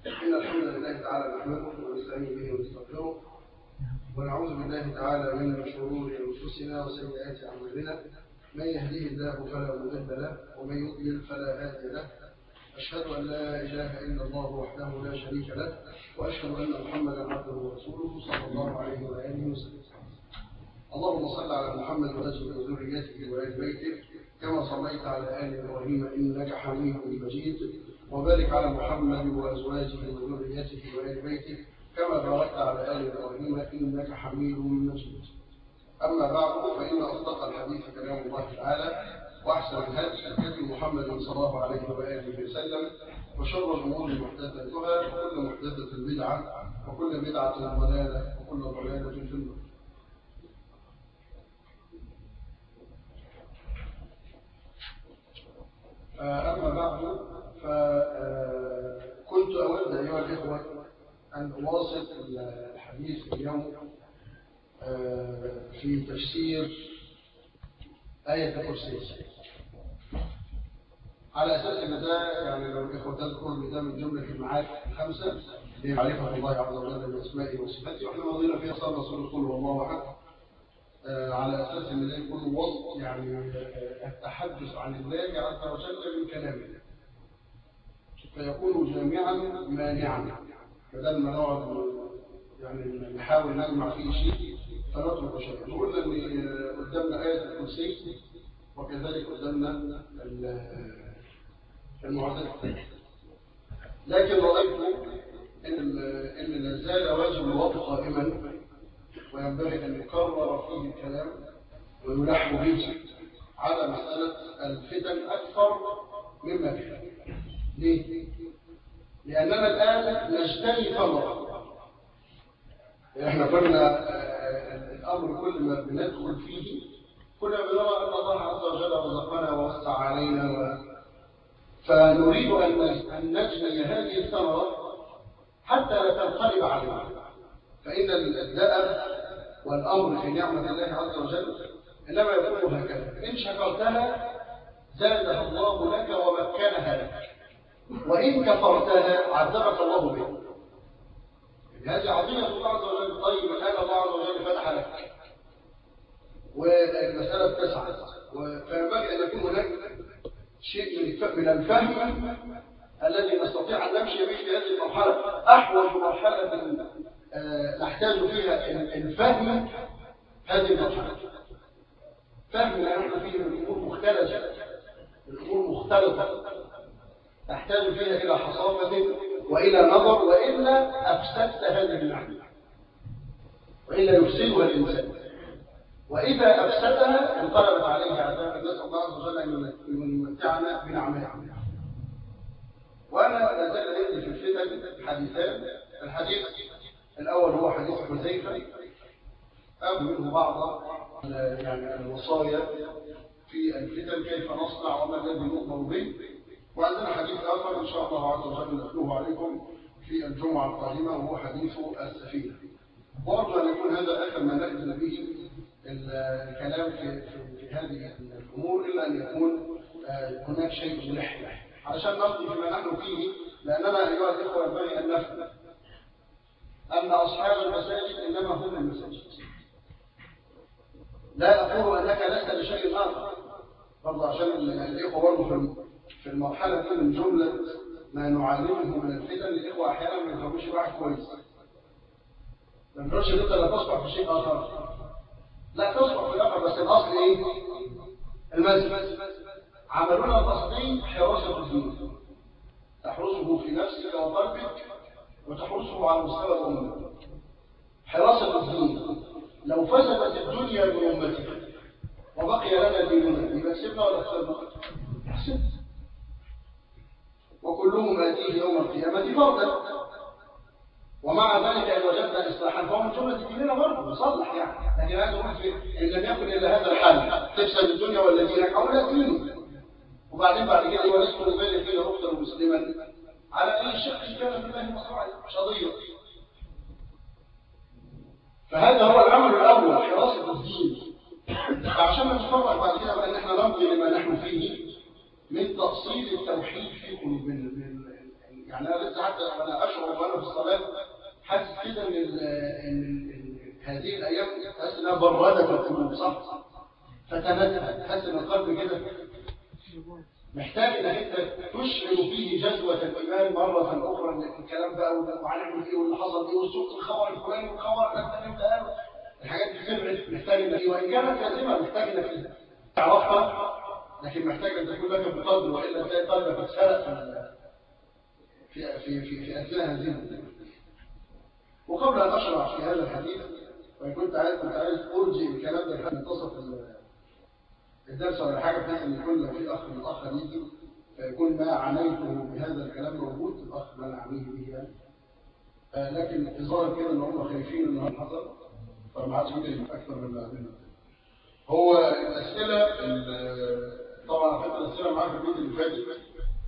إن الحمد لله تعالى نحمده ونستعين به ونستغفره ونعوذ بالله تعالى من شرور أنفسنا وسيئات أعمالنا من يهديه الله فلا مضل له ومن يضلل فلا هادي له أشهد أن لا إله إلا الله وحده لا شريك له وأشهد أن محمدا عبده ورسوله صلى الله عليه وآله وسلم اللهم صل على محمد وأزواج ذريته وآل بيته كما صليت على آل إبراهيم إنك حميد مجيد وبارك على محمد وأزواجه وذريته وآل بيته كما باركت على آل إبراهيم إنك حميد مجيد أما بعد فإن أصدق الحديث كلام الله تعالى وأحسن الهدي هدي محمد صلى الله عليه وآله وسلم وشر الأمور محدثاتها وكل محدثة بدعة وكل بدعة ضلالة وكل ضلالة في النار أما بعد فكنت أود أيها الإخوة أن أواصل الحديث اليوم في تفسير آية الكرسي على أساس أن ده يعني لو الإخوة تذكر أن ده من جملة المعارف الخمسة لمعرفة الله عز وجل بأسمائه وصفاته وإحنا ماضينا فيها صلى رسول الله والله أحد على أساس أن ده يكون وسط يعني التحدث عن الله عز وجل من كلامه فيكون جامعا مانعا بدل ما نقعد يعني نحاول نجمع فيه شيء فنترك شيئا نقول ان قدامنا آية الكرسي وكذلك قدامنا المعادلة لكن رأيت ان ان لا زال واجب الوقت قائما وينبغي ان يكرر فيه الكلام ويلح به على مسألة الفتن أكثر مما فيها ليه؟ لأننا الآن نجتني ثمرة احنا كنا الأمر كل ما بندخل فيه كنا بنرى أن الله عز وجل رزقنا ووسع علينا و... فنريد أن نجني هذه الثمرة حتى لا تنقلب علينا فإن الدأب والأمر في نعمة الله عز وجل إنما يكون هكذا إن شكرتها زادها الله لك ومكنها لك وإن كفرتها عذبك الله بها هذه عظيمة الله عز وجل طيب الآن الله عز وجل فتح لك والمسألة تسعة فينبغي أن يكون هناك شيء من الفهم الذي نستطيع أن نمشي به في هذه المرحلة أحوج مرحلة نحتاج فيها الفهم هذه المرحلة فهم ما نحن فيه من الأمور مختلفة الأمور مختلفة تحتاج فيها إلى حصافة وإلى نظر وإلا أفسدت هذه النعمة وإلا يفسدها الإنسان وإذا أفسدها انقلبت عليه عذاب نسأل الله عز وجل أن يمتعنا بنعمه وأنا لا زال عندي في الفتن حديثان الحديث الأول هو حديث حذيفة أو منه بعض يعني الوصايا في الفتن كيف نصنع وما الذي نؤمر به وعندنا حديث آخر إن شاء الله عز وجل نتلوه عليكم في الجمعة القادمة وهو حديث السفينة وأرجو أن يكون هذا آخر ما نأتي به الكلام في, في, في هذه الأمور إلا أن يكون هناك شيء ملح علشان نقضي فيما نحن فيه لأننا أيها الإخوة ينبغي أن نفهم أن أصحاب المساجد إنما هم المساجد لا أقول أنك لست لشيء آخر برضه عشان الإخوة برضه في المرحلة دي من جملة ما نعلمه من الفتن الإخوة أحيانا ما يفهموش واحد كويس ما نقولش أنت لا تصبح في شيء آخر لا تصبح في الآخر بس الأصل إيه؟ المسجد عملونا القصدين حراسة الدين تحرسه في نفسك وقلبك وتحرسه على مستوى الأمة حراسة الدين لو فسدت الدنيا بأمتك وبقي لنا ديننا يبقى كسبنا ولا خسرنا؟ كسبنا وكلهم آتيه يوم القيامة فردا ومع ذلك إن وجدنا إصلاحا فهو من جملة ديننا برضه نصلح يعني لكن هذا نقول في إن لم يكن إلا هذا الحل تفسد الدنيا والذين أو لا دين وبعدين بعد كده ونسكن ذلك فينا أختا مسلما على أي شق كان في الله مصرعي شضية فهذا هو العمل الأول حراسة الدين فعشان نتفرق بعد كده بقى ان احنا نمضي لما نحن فيه من تأصيل التوحيد في قلوبنا يعني انا لسه حتى وانا اشعر وانا في الصلاه حاسس كده ان ال- ان إن هذه الايام تحس انها بردت القلوب صح؟ فتنزل تحس ان القلب كده محتاج انك انت تشعر فيه جذوة الايمان مرة اخرى ان الكلام بقى وعلم ايه واللي حصل ايه والسوق الخبر الفلاني والخبر ده انت انت قال الحاجات دي سمعت محتاج انك وان كانت لازمة محتاج انك تعرفها لكن محتاج ان تكون لك بقدر والا تلاقي قلبك اتسرق في في في في اثناء هذه الأمور. وقبل ان اشرع في هذا الحديث وان كنت عايز كنت عايز ارجي الكلام ده لحد منتصف ال- الدرس ولا حاجه بحيث ان يكون لو في اخ من الاخر يجي فيكون ما عملته بهذا الكلام موجود الاخ ما انا عميه به يعني آه، لكن الظاهر كده ان هم خايفين ان هذا حصل فما عادش يمكن اكثر من اللي عندنا هو الاسئله ال- طبعا خدت الاسئله معاك في الفيديو اللي فاتت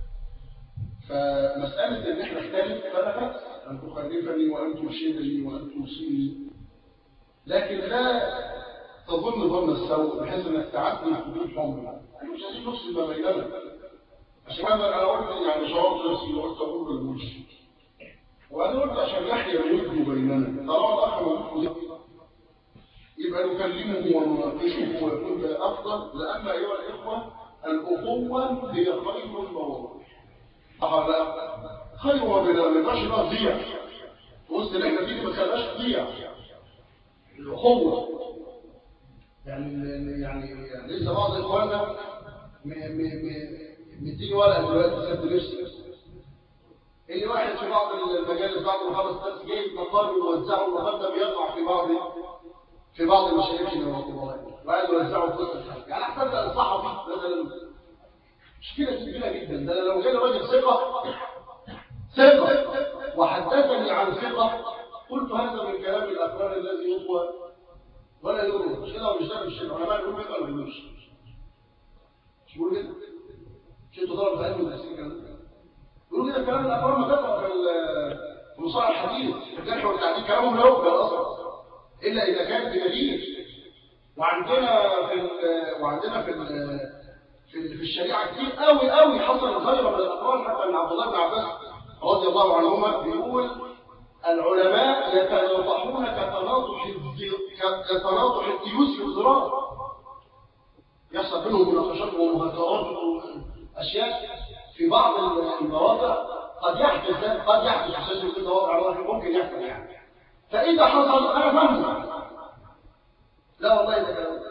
فمساله ان احنا نختلف فلا باس ان تخالفني وان ترشدني وان توصيني لكن لا تظن ظن السوء بحيث انك تعدي حدود حمر احنا مش عايزين نفصل ما بيننا عشان كده انا قلت يعني شعرت نفسي وقلت اقول للوش وانا قلت عشان يحيى الود بيننا طالما الاخ موجود يبقى نكلمه ونناقشه ويكون ده افضل لان ايها الاخوه الاخوه هي خير المواضيع صح ولا لا؟ خير ما بنقاش بقى تضيع وسط اللي احنا فيه ما تخليهاش تضيع الأخوة يعني يعني يعني لسه بعض إخواننا م- م- م- مديني ورقة دلوقتي سد نفسي اللي واحد في بعض المجالس بعد ما خلص درس جايب مقال ويوزعه المقال ده بيقع في بعض في بعض مشايخنا وكبارنا وقاعد يوزعه في وسط الحلقة يعني أحسن ده الصحفي مثلا مشكلة كبيرة جدا ده أنا لو جالي راجل ثقة ثقة وحدثني عن ثقة قلت هذا من كلام الأقران الذي يطوى ولا يقول مش كده ومش ده مش العلماء يقولوا كده ولا يقولوش مش بيقولوا كده مش انتوا طلبة علم الأسئلة كده يقولوا كده كلام الأقران ما تقرأ في ال- في مصطلح الحديث في الجرح والتعديل كلامهم لا يقبل أصلا إلا إذا كان بدليل وعندنا في ال- وعندنا في ال- في ال- في الشريعة كتير قوي قوي حصل الخير من الأقران حتى ان عبد الله بن عباس رضي الله عنهما بيقول العلماء يتناطحون كتناطح الزي- ك- كتناطح التيوس في الزراعة يحصل بينهم مناقشات ومهاترات واشياء في بعض المواقع قد يحدث ده قد يحدث عشان كده واقع واحد ممكن يحصل يعني فاذا حصل انا فاهمه لا والله ده كلام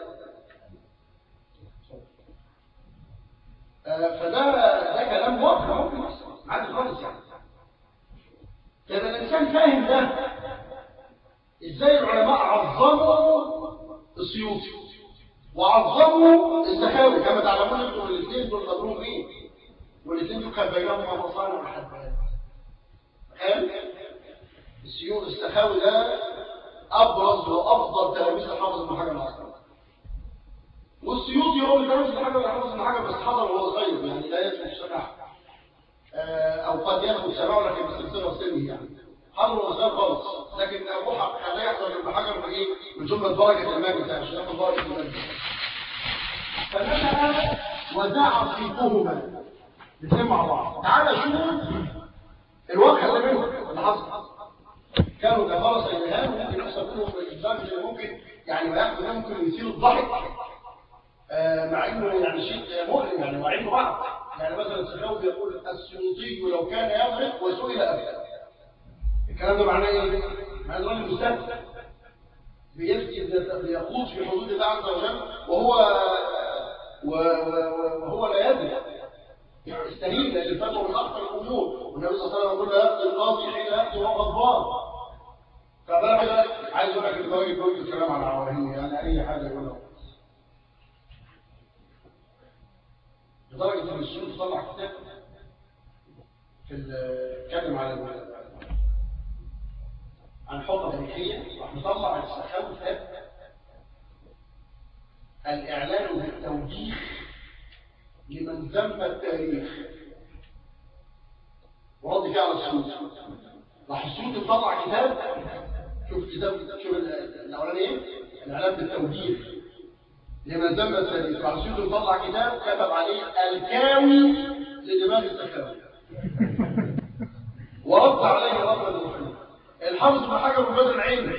آه، فده ده كلام واقع ممكن يحصل عادي خالص يعني يبقى الانسان فاهم ده ازاي العلماء عظموا السيوطي وعظموا الزكاوي كما تعلمون انتم الاثنين دول قدرهم ايه والاثنين دول كان بينهم مصانع وحدات تخيل السيوط السخاوي ده ابرز وافضل تلاميذ الحافظ بن حجر العسقلاني والسيوطي هو اللي تلاميذ ابن حجر الحافظ بن حجر بس حضر وهو صغير يعني لا يسمع السماع آه، او قد ياخذ سماعه لكن بالسلسله سنه يعني حضر وهو صغير خالص لكن ابو حق خلاه يحضر ابن حجر في ايه من جمله درجه المال بتاعه عشان ياخد درجه المال فنشأ ودعا صيتهما الاثنين مع بعض تعالى شوف الواقع اللي بينهم اللي حصل كانوا كفرس الإلهام ممكن يحصل منهم الإنسان اللي ممكن يعني ما يحصل ده ممكن يثير الضحك آه، مع انه يعني شيء مؤلم يعني وعين بعض يعني مثلا السخاوي بيقول السيوطي لو كان يضحك وسئل ابدا الكلام ده معناه ايه؟ معناه راجل مستهزئ بيفتي بيخوض في حدود الله عز وجل وهو و- و- وهو لا يدري استهين لان الفتوى من اخطر الامور والنبي صلى الله عليه وسلم يقول لا يقضي القاضي حين يقضي وهو غضبان فبقى كده عايز اقول لك ان ده يقول الكلام على عواليه يعني اي حاجه يقولها لدرجه ان السيوط طلع كتاب في ال- اتكلم على ال- عن حكم تاريخيه راح مطلع السخاوي كتاب الاعلان بالتوجيه لمن ذم التاريخ ورد فيه على السيوط راح السيوط طلع كتاب شوف كتاب شوف ال- الاولاني ايه الاعلان بالتوجيه لمن ذم التاريخ راح السيوط طلع كتاب كتب عليه الكاوي لدماغ السخاوي ورد عليه رد الوحيد الحافظ بن حجر بدر العين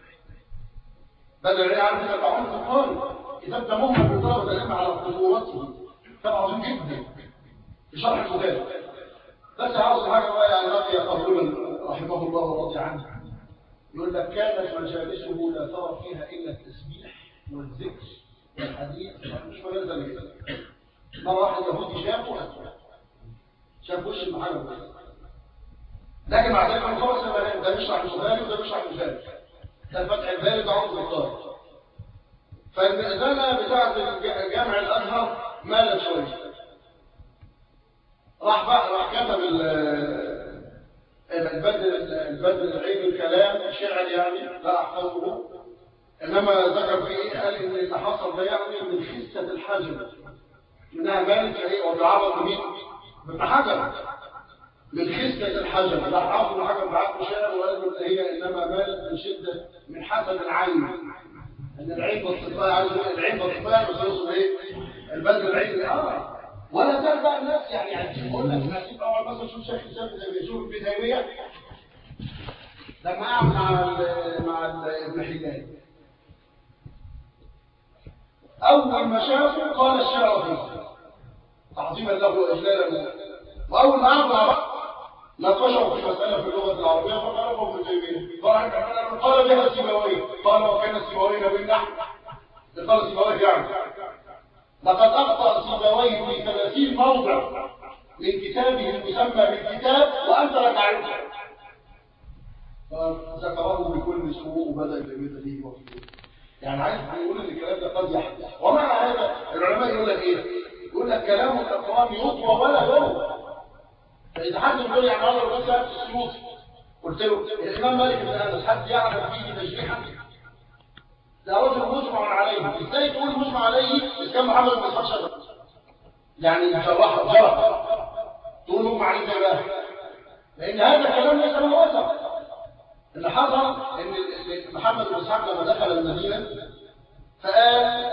بدر العين عارف ان بعون القارئ كتاب ده مهم بطلبه العلم على خطورته كتاب عظيم جدا في شرح البخاري بس عاوز حاجه بقى يعني بقي قبول رحمه الله ورضي عنه يقول لك كانت مجالسه لا ترى فيها الا التسبيح والذكر والحديث مش مجال ذلك مره واحد يهودي شافه شاف وش المحارب لكن مع ذلك من خمس سنوات ده بيشرح البخاري وده بيشرح البخاري ده فتح الباري ده عمر الطارق فالمئذنه بتاعت جامع الازهر مالت شويه راح بقى راح كتب البدل البدل العين الكلام شعر يعني لا احفظه انما ذكر فيه قال ان اللي حصل ده يعني من خسه الحجر انها مالت ايه وبيعرض مين ابن حجر من خسه الحجر لا حافظ ابن حجر بعت شعر وقال له هي انما مالت من شده من حسن العين ان العين بسطاء عايز العين بسطاء بس يقصد ايه البدل العين اه ولا زال بقى الناس يعني يعني بقول لك هتبقى اول مثلا شوف شيخ الاسلام زي بيشوف ابن تيميه لما قعد مع ال مع ال ابن حلال اول ما شافه قال الشعر فيه تعظيما له واجلالا واول ما قعدوا مع بعض ناقشوا في مساله في اللغه العربيه فقالوا ابن تيميه قال بها السيبويه قال وكان السيبويه بالنحو قال السيبويه يعني لقد أخطأ سيبويه في ثلاثين موضع من كتابه المسمى بالكتاب وأنت لا تعرفه فذكره بكل سوء وبدأ بمثله وفيه يعني عايز يقول ان الكلام ده قد يحدث ومع هذا العلماء يقول لك ايه يقول لك كلام الاقوام يطوى ولا يروى فاذا حد يقول يعني هذا مثلا السيوطي قلت له الامام مالك بن انس حد يعلم فيه تشريحا ده رجل مجمع عليه ازاي تقول مجمع عليه اذا كان محمد بن اسحاق شرح يعني شرح جرح تقول مجمع عليه زي بقى لان هذا الكلام ليس له وثق اللي حصل ان محمد بن اسحاق لما دخل المدينه فقال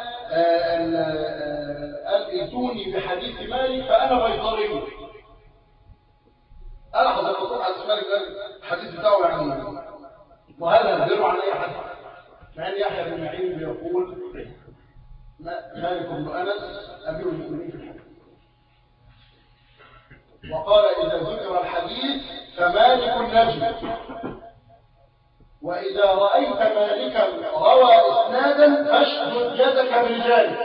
قال ائتوني بحديث مالك فانا بيطري انا حضرت الرسول عليه الصلاه والسلام الحديث بتاعه يعني وهل هنزله عن اي حد مع ان يحيى بن معين بيقول مالك بن انس امير المؤمنين في الحديث وقال اذا ذكر الحديث فمالك النجم واذا رايت مالكا روى اسنادا فاشدد يدك برجاله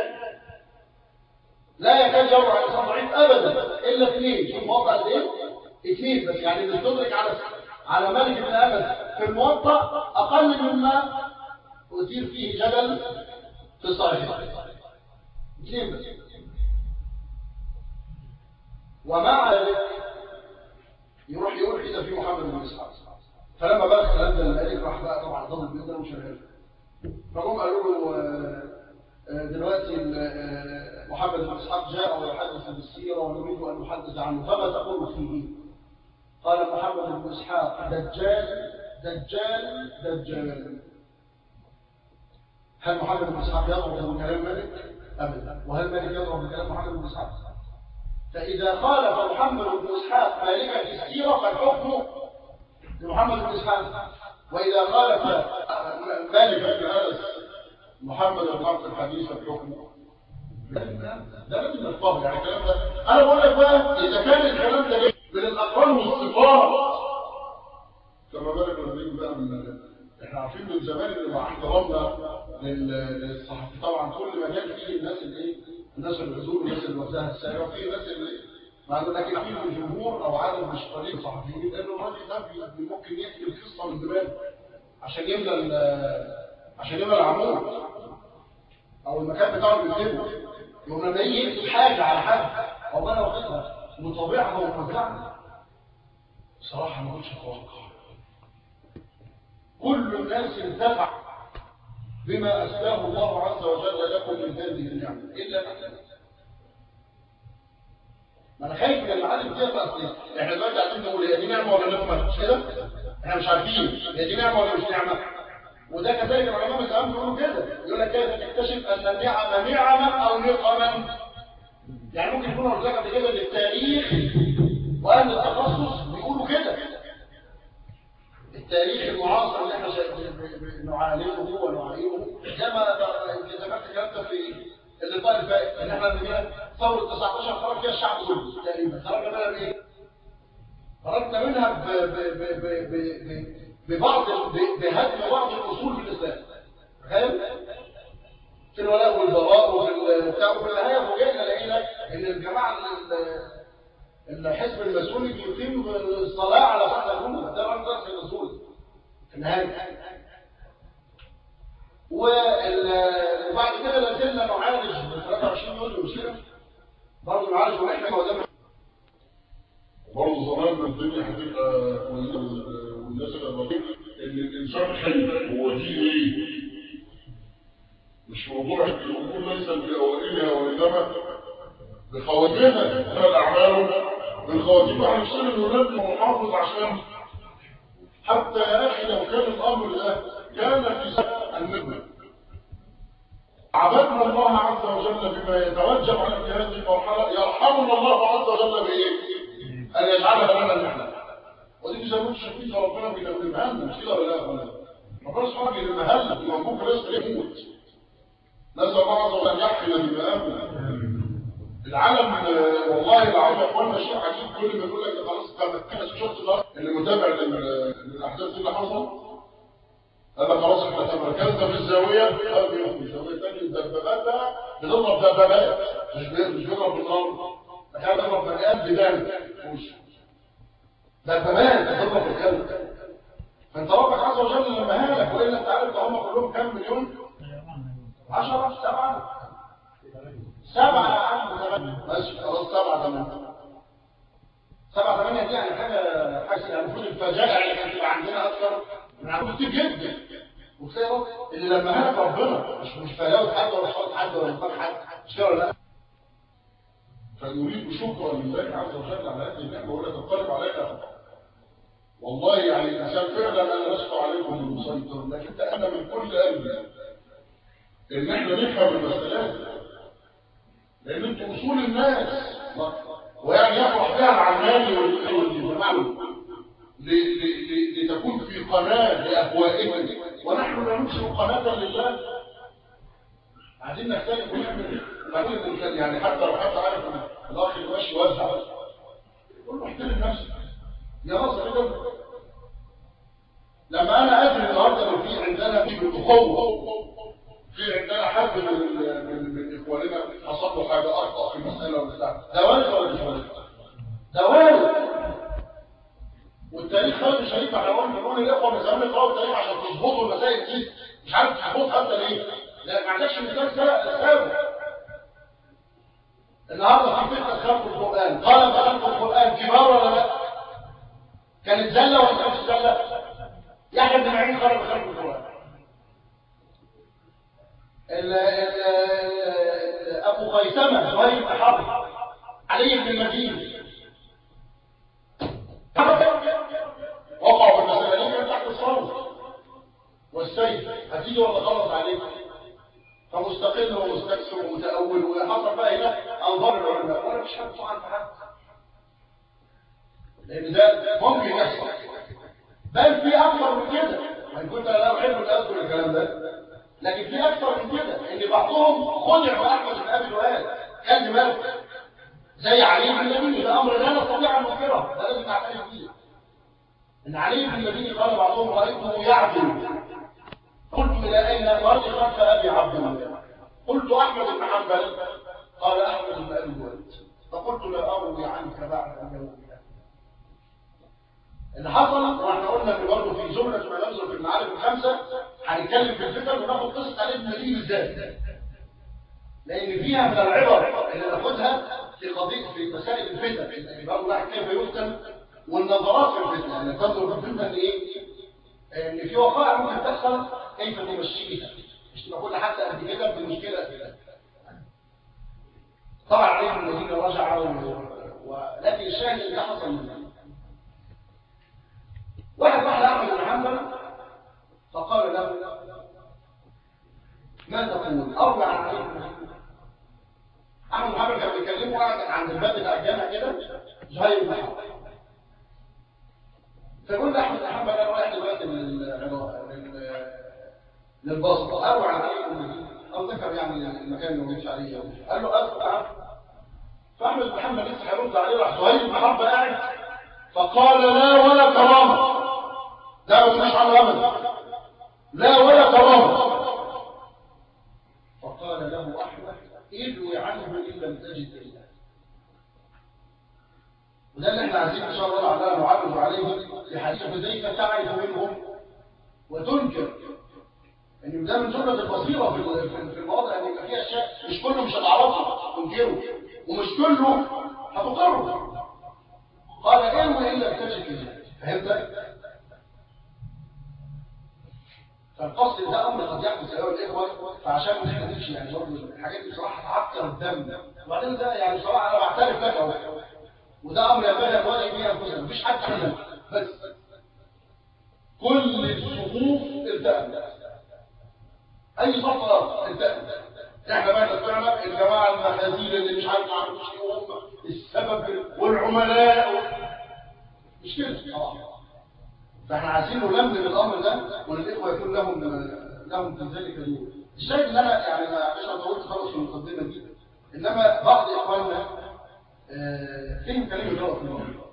لا يكاد يروى عن انسان ضعيف ابدا الا اثنين شوف موضع قد ايه اثنين بس يعني مش تدرك على على مالك بن انس في الموطأ اقل مما أثير فيه جدل في الصحيح اثنين بس ومع ذلك يروح يقول كده في محمد بن اسحاق فلما بقى الكلام ده الملك راح بقى طبعا ضرب جدا وشغال فهم قالوا له دلوقتي محمد بن اسحاق جاء ويحدث بالسيره ونريد ان نحدث عنه فما تقول فيه؟ قال محمد بن اسحاق دجال دجال دجال هل محمد بن اسحاق يضرب بكلام مالك؟ ابدا وهل مالك يضرب بكلام محمد بن اسحاق؟ فاذا خالف محمد بن اسحاق مالكا في السيره فالحكم لمحمد بن اسحاق واذا خالف مالك بن انس محمد بن عبد الحديث فالحكم ده لازم نتفاهم يعني الكلام ده انا بقول لك بقى اذا كان الكلام ده من الاقوال والصفات فما بالك لما بقى من احنا عارفين من زمان ان مع احترامنا للصحفي طبعا كل مجال فيه الناس اللي ايه الناس العزول والناس اللي وزنها السائره وفي ناس اللي لكن في الجمهور او عدد مش قليل صحفيين لانه الراجل ده ممكن يحكي القصه من دماغه عشان يملى عشان يملى العمود او المكان بتاعه بيكتبه يوم لما يجي يكتب حاجه على حد او انا واخدها وطبيعها وموزعها بصراحه ما كنتش اتوقع كل الناس انتفع بما أسلاه الله عز وجل لكم من هذه النعمة إلا نحن ما أنا خايف من المعالم دي أصلا إحنا دلوقتي عايزين نقول هي دي نعمة ولا نقمة مش كده؟ إحنا مش عارفين هي دي نعمة ولا مش نعمة وده كذلك العلماء الإسلام بيقولوا كده يقول لك كيف تكتشف أن النعم نعمة أو نقما يعني ممكن يكون قلت لك قبل كده للتاريخ وأهل التخصص بيقولوا كده التاريخ المعاصر اللي احنا نعالجه ونعايره زي ما ذكرت الكلام في اللقاء الفائت ان احنا عندنا ثوره 19 خرج فيها الشعب كله تقريبا خرجنا منها بايه؟ خرجنا منها ب ب ب ب ب ببعض بهدم بعض الاصول في الاسلام فاهم؟ في الولاء والبراء وفي البتاع وفي النهايه فوجئنا لقينا ان الجماعه الحزب المسؤولي بيقيم الصلاه على صحن الامه ده رمز درس الاصول في النهايه وبعد كده لازلنا نعالج من 23 يوليو مشينا برضه نعالج ونحن قدام برضه زمان الدنيا هتبقى والناس الأمريكية إن الإنسان حي هو دين إيه؟ مش موضوع الأمور ليس بأوائلها وإنما بخواتمها هذا الأعمال بالخواتيم على نفسنا الولاد محافظ عشان حتى يا أخي لو كان الأمر ده كان في سنة النبي عبدنا الله عز وجل بما يتوجب على في هذه المرحلة يرحمنا الله عز وجل بإيه؟ أن يجعلها لنا نحن ودي بيسموه الشفيق ربنا بينمها لنا مش كده ولا لا ولا ربنا سبحانه بينمها لنا ينبوك رزق يموت نسأل الله عز وجل يحيي دماءنا العالم والله العظيم يا اخوانا شيء عجيب كل ما يقول لك خلاص تمكنت شفت الارض اللي متابع للاحداث اللي حصل هذا خلاص احنا تمركزنا في الزاويه قال بيخرج الزاويه الثانيه الدبابات بقى بتضرب دبابات مش مش بيضرب بالنار كان بيضرب بني ادم بدان مش دبابات بتضرب الكلب فانت ربك عز وجل لما هالك والا انت عارف هم كلهم كام مليون 10 7 سبعة يا عم ماشي خلاص سبعة ثمانية سبعة ثمانية دي يعني حاجة حاجة يعني المفروض الفجاعة اللي كانت تبقى عندنا أكثر من عدد كتير جدا وتلاقي اللي لما هلك ربنا مش مش فلاوة حد ولا صوت حد ولا انفاق حد مش كده ولا لا فنريد شكرا لله عز وجل على هذه النعمة ولا تنقلب علينا والله يعني الإنسان فعلا أنا لست عليكم المسيطر لكن أنا من كل قلبي إن إحنا نفهم المسألات لان انتوا اصول الناس ويعني يفرح بها العمال والجمال لتكون في قناة لأهوائهم ونحن لا ننشئ قناة لله عايزين نختلف ونعمل بعدين يعني حتى لو حتى عارف الاخ اللي ماشي وزع قول له احترم نفسك يا نصر كده لما انا ادري النهارده ان في عندنا في بالقوه في عندنا حد من من من اخواننا حصل له حاجه اخطا في مساله ولا بتاع ده وارد ولا مش وارد؟ ده وارد والتاريخ خالد الشريف احنا قلنا بنقول الاخوه من زمان يقراوا التاريخ عشان تظبطوا المسائل دي مش عارف تظبطها انت ليه؟ لا ما عندكش مثال سابق النهارده في فتنه خلق القران قال خلق القران كبار ولا لا؟ كانت زله ولا كانت زله؟ يحيى بن معين قال بخلق القران ال ال ابو خيثمه زهير بن حرب علي بن المدينه وقعوا في المسألة كان تحت الصوت والسيف هتيجي ولا خلص عليك فمستقل ومستكثر ومتأول وحصل بقى هنا أنظار العلماء ولا مش حد طبعا في حد لأن ده ممكن يحصل بل في أكثر من كده من كنت لا أحب أن أذكر الكلام ده لكن في أكثر من كده إن بعضهم خدع بأحمد بن أبي الوهاب كان دماغه زي علي بن المديني ده أمر لا نستطيع أن ننكره ده لازم نعترف بيه إن علي بن المديني قال بعضهم رأيته يعدل قلت إلى أين مرضي خلف أبي عبد الله قلت أحمد بن حنبل قال أحمد بن أبي الوالد فقلت لا أروي عنك بعد أن يوم اللي حصل واحنا قلنا ان برضه في زمره ما ننظر في المعارف الخمسه هنتكلم في الفتن وناخد قصه علي بن المديني بالذات لان فيها من العبر اللي ناخدها في قضيه في مسائل الفتن يعني برضه الواحد كيف يفتن والنظرات في الفتنه ان تنظر في الفتنه لايه؟ ان في وقائع ممكن تحصل كيف تمشيها مش تبقى كل حتى قد كده بمشكله كده طبعا علي بن المديني رجع و... ولكن الشاهد اللي حصل منه واحد راح لأحمد بن حنبل فقال له ما تقول أرجع عن علي بن أحمد بن حنبل كان بيكلمه قاعد عند الباب بتاع الجامع كده زهير بن حنبل فيقول لي احمد بن حنبل انا رايح دلوقتي لل للبصره اروع عليكم او ذكر يعني المكان اللي مش عليه قال له ادفع فاحمد بن حنبل لسه هيرد عليه راح سهيل بن حرب قاعد فقال لا ولا كرامه ده ما تقولش عنه ابدا لا ولا كرامه فقال له احمد ادوي عنه ان لم تجد الا وده اللي احنا عايزين ان شاء الله تعالى نعرض عليه في حديث حذيفه تعرف منهم وتنكر ان ده من جمله البصيره في في المواضع ان يبقى فيها اشياء مش كله مش هتعرفه تنكره ومش كله هتقره قال ايه الا بتجد الا فهمت فالقصد ده امر قد يحدث ايها الاخوه فعشان احنا نمشي يعني برضه الحاجات دي بصراحه تعكر الدم وبعدين ده يعني بصراحه انا بعترف لك اهو وده امر ينبغي ان نواجه به انفسنا مفيش حد فينا بس كل الصفوف التأمت اي صفقه التأمت احنا بقى طلعنا الجماعه المخازيل اللي مش عارف عارف ايه هم السبب والعملاء مش كده اه فاحنا عايزين نلمم الامر ده والاخوه يكون لهم لهم في ذلك دور الشاهد ان انا يعني مش انا طولت خالص في المقدمه دي انما بعض اخواننا آه فيهم كلام غلط في الموضوع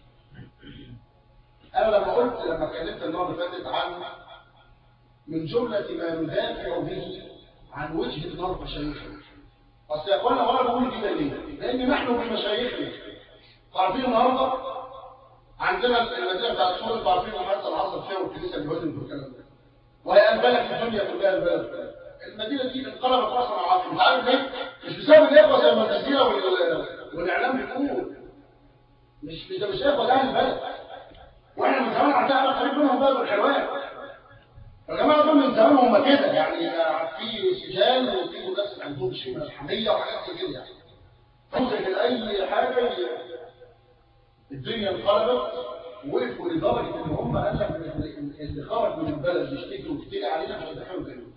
انا لما قلت لما اتكلمت المره اللي فاتت عن من جمله ما ندافع به عن وجهه نظر مشايخنا اصل يا اخوانا وانا بقول كده ليه؟ لان نحن بمشايخنا عارفين النهارده عندنا المدينه بتاعت سوريا عارفين الحادثه اللي حصلت فيها والكنيسه اللي هدمت والكلام ده وهي البلد في الدنيا كلها البلد المدينه دي انقلبت راسا على عقب انت عارف ليه؟ مش بسبب الاخوه زي ما الجزيره والاعلام بيقول مش مش ده مش اخوه ده اهل البلد واحنا من زمان عندنا قريب منهم بقى بالحلوان فالجماعه دول من زمان هم كده يعني في سجال وفي ناس عندهم شيء من الحميه وحاجات زي كده يعني ممكن اي حاجه الدنيا انقلبت وقفوا لدرجه ان هم قال لك اللي خرج من البلد يشتكي ويفتري علينا مش هندخله تاني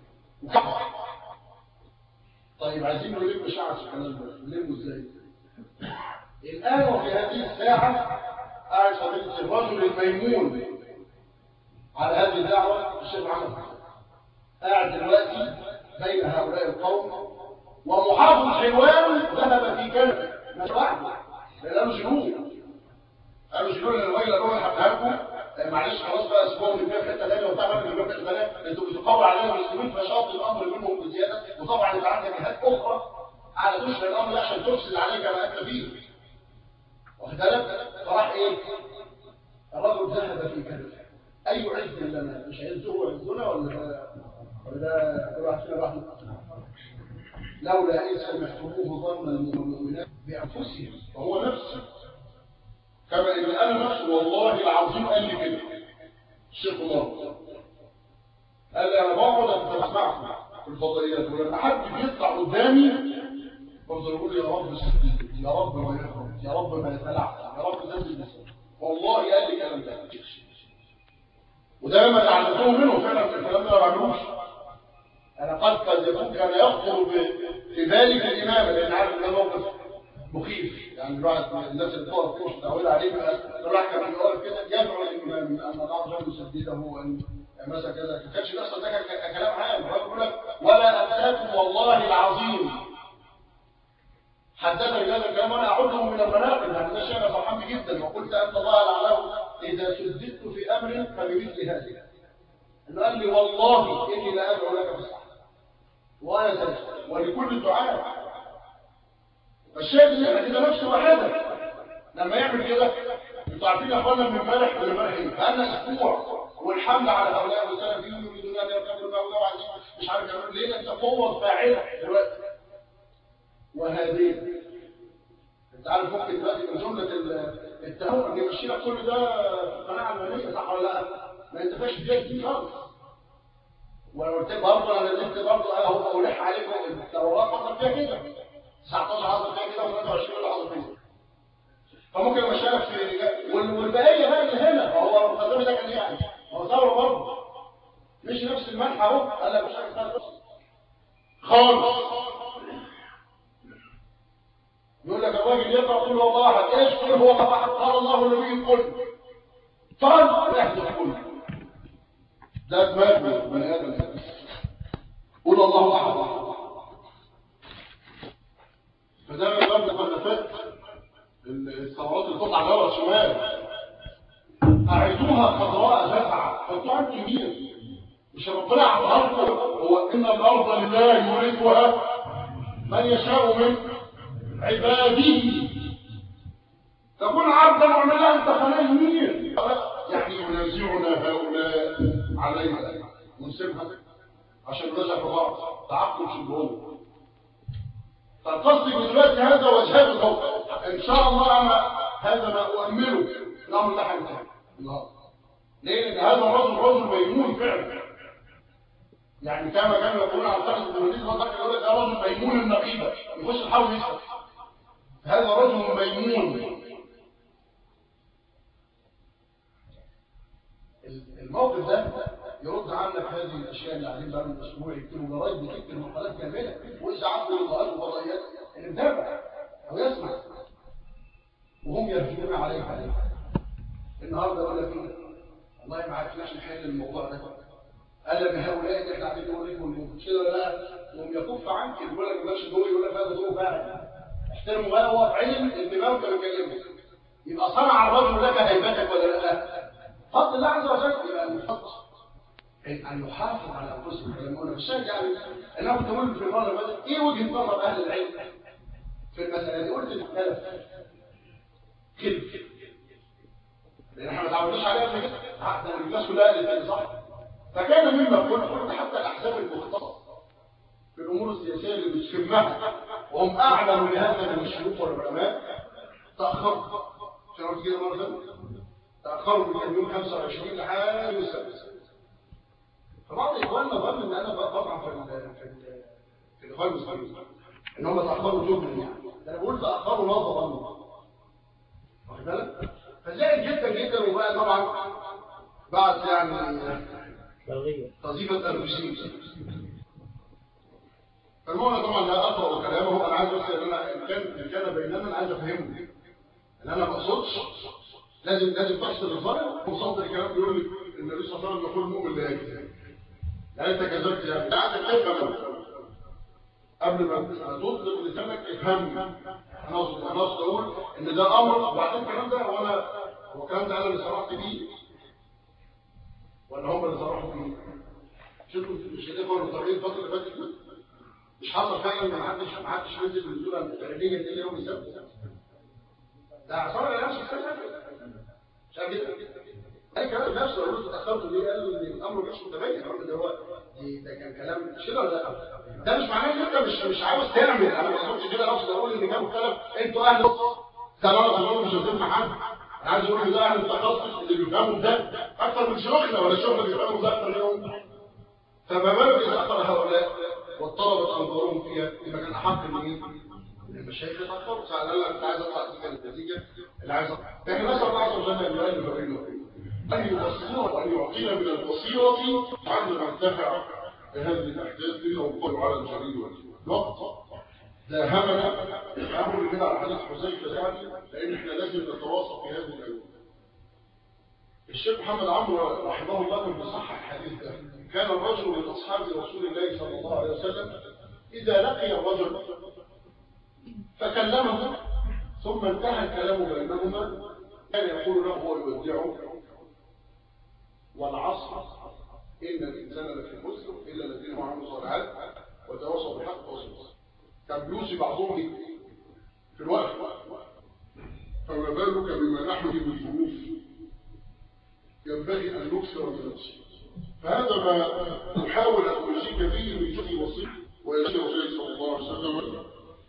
طيب عايزين نلم شعر في الكلام ده نلمه ازاي؟ الان وفي هذه الساعه قاعد فضيله الرجل الميمون على هذه الدعوه الشيخ محمد قاعد دلوقتي بين هؤلاء القوم ومحافظ حلوان ذهب في كلب مش واحده لانه جنوب قالوا شنو اللي الراجل اللي هو هبهاكم معلش خلاص بقى اسبوعهم اللي في حته ثانيه وبتاع اللي في حته ثانيه انتوا بتقووا علينا المسلمين فشاط الامر منهم بزياده وطبعا انت عندك جهات اخرى على تشرع الامر ده عشان تفسد عليك ما انت فيه واخد بالك فراح ايه الرجل ذهب في كلمه اي عز لنا مش عزه هو عزنا ولا ولا ده كل واحد فينا لوحده لولا إن سمعتموه ظن المؤمنات بأنفسهم فهو نفسه كما إن أنا نفسه والله العظيم قال لي كده الشيخ الله قال لي أنا بقعد أسمعكم في الفضائيات ولما حد بيطلع قدامي بفضل يقول يا رب سدد يا رب ما يخرج يا رب ما يتلعثم يا رب نزل لسانه والله قال لي كلام ده وده لما تعلمتهم منه فعلا الكلام ده ما بعملوش انا قد قد يكون كان يخطر في بالي في الامامه لان عارف ان ده موقف مخيف يعني الواحد الناس اللي بتقف مش متعود عليه الواحد كان بيقول كده يدعو الامام ان الله عز وجل يسدده وان مثلا كذا ما كانش بيحصل ده كلام عام الراجل بيقول لك ولا انساكم والله العظيم حدثني هذا الكلام وانا اعده من المناقب يعني ده شيء انا فرحان جدا وقلت ان الله اعلم اذا سددت في امر فبمثل هذا انه قال لي والله اني لا ادعو لك بالصح وانا سجد ولكل الدعاء فالشاهد ان احنا كده نفس واحده لما يعمل كده انتوا عارفين يا اخوانا من امبارح لامبارح ايه بقالنا اسبوع والحمله على هؤلاء السلفيين يريدون ان يرتكبوا المولى وعايزين مش عارف يعملوا ليه انت قوه فاعله دلوقتي وهذه انت عارف ممكن دلوقتي من جمله التهور ان يمشي لك كل ده قناعه الماليه صح ولا لا؟ ما انتفاش بيها دي خالص ولو قلت برضه انا نزلت برضه انا هو الح عليكم الثورات حصل فيها كده 19 حصل فيها كده و23 اللي حصل فيها فممكن يبقى شارك في والبقيه بقى اللي هنا هو المقدمه ده كان يعني هو ثوره برضه مش نفس المنحى اهو قال لك مش عارف خالص يقول لك الراجل يقرا قل هو الله احد ايش قل هو الله احد قال الله النبي قل طب يحدث كله ده دماغ بني ادم قول الله احد فده من باب المخلفات الثورات اللي تطلع على ورا شمال اعيدوها خضراء دفعه حطوها كبير مش ربنا عطاها هو ان الارض لله يورثها من يشاء من عباده تكون عبدا وعملها انت خلال مين يعني ينازعنا هؤلاء عليها ونسيبها عشان نرجع في بعض تعقل شبههم فالقصد دلوقتي هذا وجهات الخوف ان شاء الله انا هذا ما اؤمله الامر ده هينتهي النهارده ليه؟ لان هذا الرجل رجل ميمون فعلا يعني كما كان يقول عن خالد بن الوليد وضحك يقول لك ده رجل ميمون النقيبه يخش يحاول يسال هذا رجل ميمون الموقف ده يرد عنك هذه الاشياء اللي قاعدين بقى من اسبوع يكتبوا جرايد بتكتب مقالات كامله واذا عبد الوضعات والوضعيات اللي متابع او يسمع وهم يرجعون عليه عليه النهارده يقول لك ايه والله ما عرفناش نحل الموضوع ده قال لك هؤلاء اللي احنا قاعدين نقول لكم مش كده ولا لا يقوم يكف عنك يقول لك ما دور يقول لك هذا دور فاعل احترموا بقى هو في علم الامام كانوا يكلمك يبقى صنع الرجل لك هيبتك ولا لا فضل الله عز وجل يبقى المفضل ان يحافظ على انفسهم لما قلنا بالشاهد يعني انا كنت بقول في المره اللي فاتت ايه وجهه نظر اهل العلم في المساله دي قلت الخلف كذب لان احنا ما تعودناش عليها قبل كده ده الناس كلها قالت صح فكان مما قلت قلت حتى الاحزاب المختصه في الامور السياسيه اللي بتشمها وهم اعلم بهذا من الشيوخ والعلماء تاخروا عشان قلت كده مره ثانيه تاخروا من يوم 25 لحد يوم السادس فبعض اخواننا ظن ان انا طبعا في ال في ال في الاخوان المسلمين ان هم تاخروا جهدا يعني انا بقول تاخروا نظرا واخد بالك فزائد جدا جدا وبقى طبعا بعد يعني قضيبه الروسيين فالمهم طبعا لا اقرا كلامه انا عايز بس ان انا ان كان ان كان بيننا انا عايز افهمه ان انا ما اقصدش لازم لازم تحصل الفرق وصدر الكلام بيقول لك النبي صلى الله عليه وسلم يقول المؤمن لا يكذب يعني انت كذبت يعني قاعد تفهم قبل ما تطلق لسانك افهم انا اقصد انا اقصد اقول ان ده امر وبعدين الكلام ده وانا هو الكلام ده انا اللي صرحت بيه ولا هم اللي صرحوا بيه شفتوا مش الاخوه المتابعين الفتره اللي فاتت مش حصل فعلا ما حدش ما حدش نزل من الدوله الخارجيه اللي يوم السبت ده عصام على نفسه مش عارف كده اي كلام نفسه لو انتوا تاخرتوا ليه قالوا ان الامر مش متبين الراجل ده هو ده كان كلام مش كده ولا لا ده مش معناه ان انت مش مش عاوز تعمل انا ما اقصدش كده نفسي اقول ان كان كلام انتوا اهل كلام تقولوا مش هتسمع حد انا عايز اقول ان ده اهل التخصص اللي بيفهموا ده اكثر من شيوخنا ولا شيوخنا بيفهموا ده اكثر منهم فما بالك اذا اخر هؤلاء واضطربت انظارهم فيها يبقى كان احق من ايه؟ المشايخ يتاخروا فانا لا انت عايز اطلع دي كانت النتيجه اللي عايز اطلع احنا نسال الله عز وجل ان يؤلف بيننا أن يبصرنا وأن يعطينا من البصيرة عن نرتفع بهذه الأحداث ونقول على الجليل والوقت ده همنا أمر كده على حديث حذيفة يعني لأن احنا لازم نتواصل في هذه الأيام الشيخ محمد عمرو رحمه الله كان بيصحح الحديث ده كان الرجل من أصحاب رسول الله صلى الله عليه وسلم إذا لقي الرجل فكلمه ثم انتهى الكلام بينهما كان يقول له ويودعه والعصر إن الإنسان لفي خسر إلا الذين وعملوا الصالحات وتواصوا بالحق وتواصوا كان بيوصي بعضهم في الوقت فما بالك بما نحن في الظروف ينبغي أن نكثر من نفسه فهذا ما نحاول أن نجيب به من جهد وصيف ويجب الرسول صلى الله عليه وسلم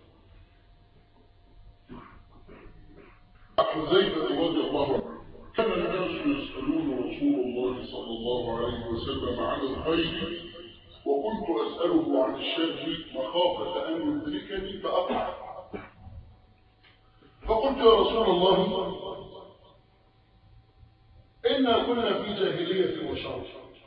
حذيفة رضي الله عنه كان الناس يسألون رسول الله صلى الله عليه وسلم عن الخير وكنت أسأله عن الشر مخافة أن يدركني فأقع فقلت يا رسول الله إنا كنا في جاهلية وشر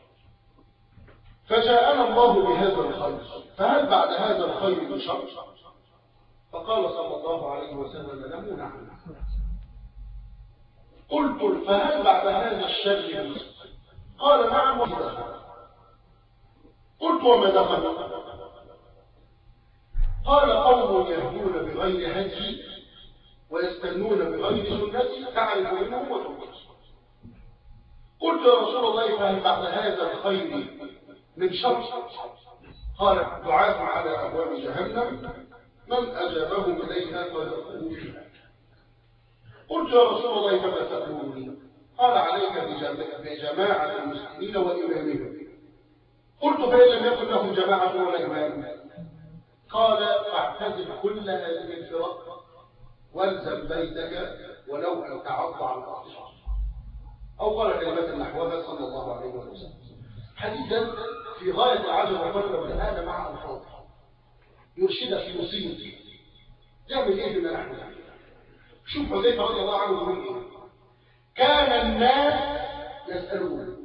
فجاءنا الله بهذا الخير فهل بعد هذا الخير شر فقال صلى الله عليه وسلم له نعم قلت فهل بعد هذا الشر مسلم قال نعم ودخل قلت وما دخل قال قوم يهدون بغير هدي ويستنون بغير سنتي تعرف منهم وتنكر قلت يا رسول الله فهل بعد هذا الخير من شر قال دعاة على أبواب جهنم من أجابهم إليها فذقوه فيها قلت يا رسول الله فما تأمرني قال عليك بجماعة المسلمين وإمامهم قلت فإن لم يكن لهم جماعة ولا إمام قال فاعتزل كل هذه الفرق والزم بيتك ولو أن تعض عن بعض أو قال كلمة نحوها صلى الله عليه وسلم حديثا في غاية العجب وفرق من هذا مع الفاظ يرشدك في مصيبة يعمل ايه بما نحن شوف حذيفة رضي الله عنه يقول ايه كان الناس يسألون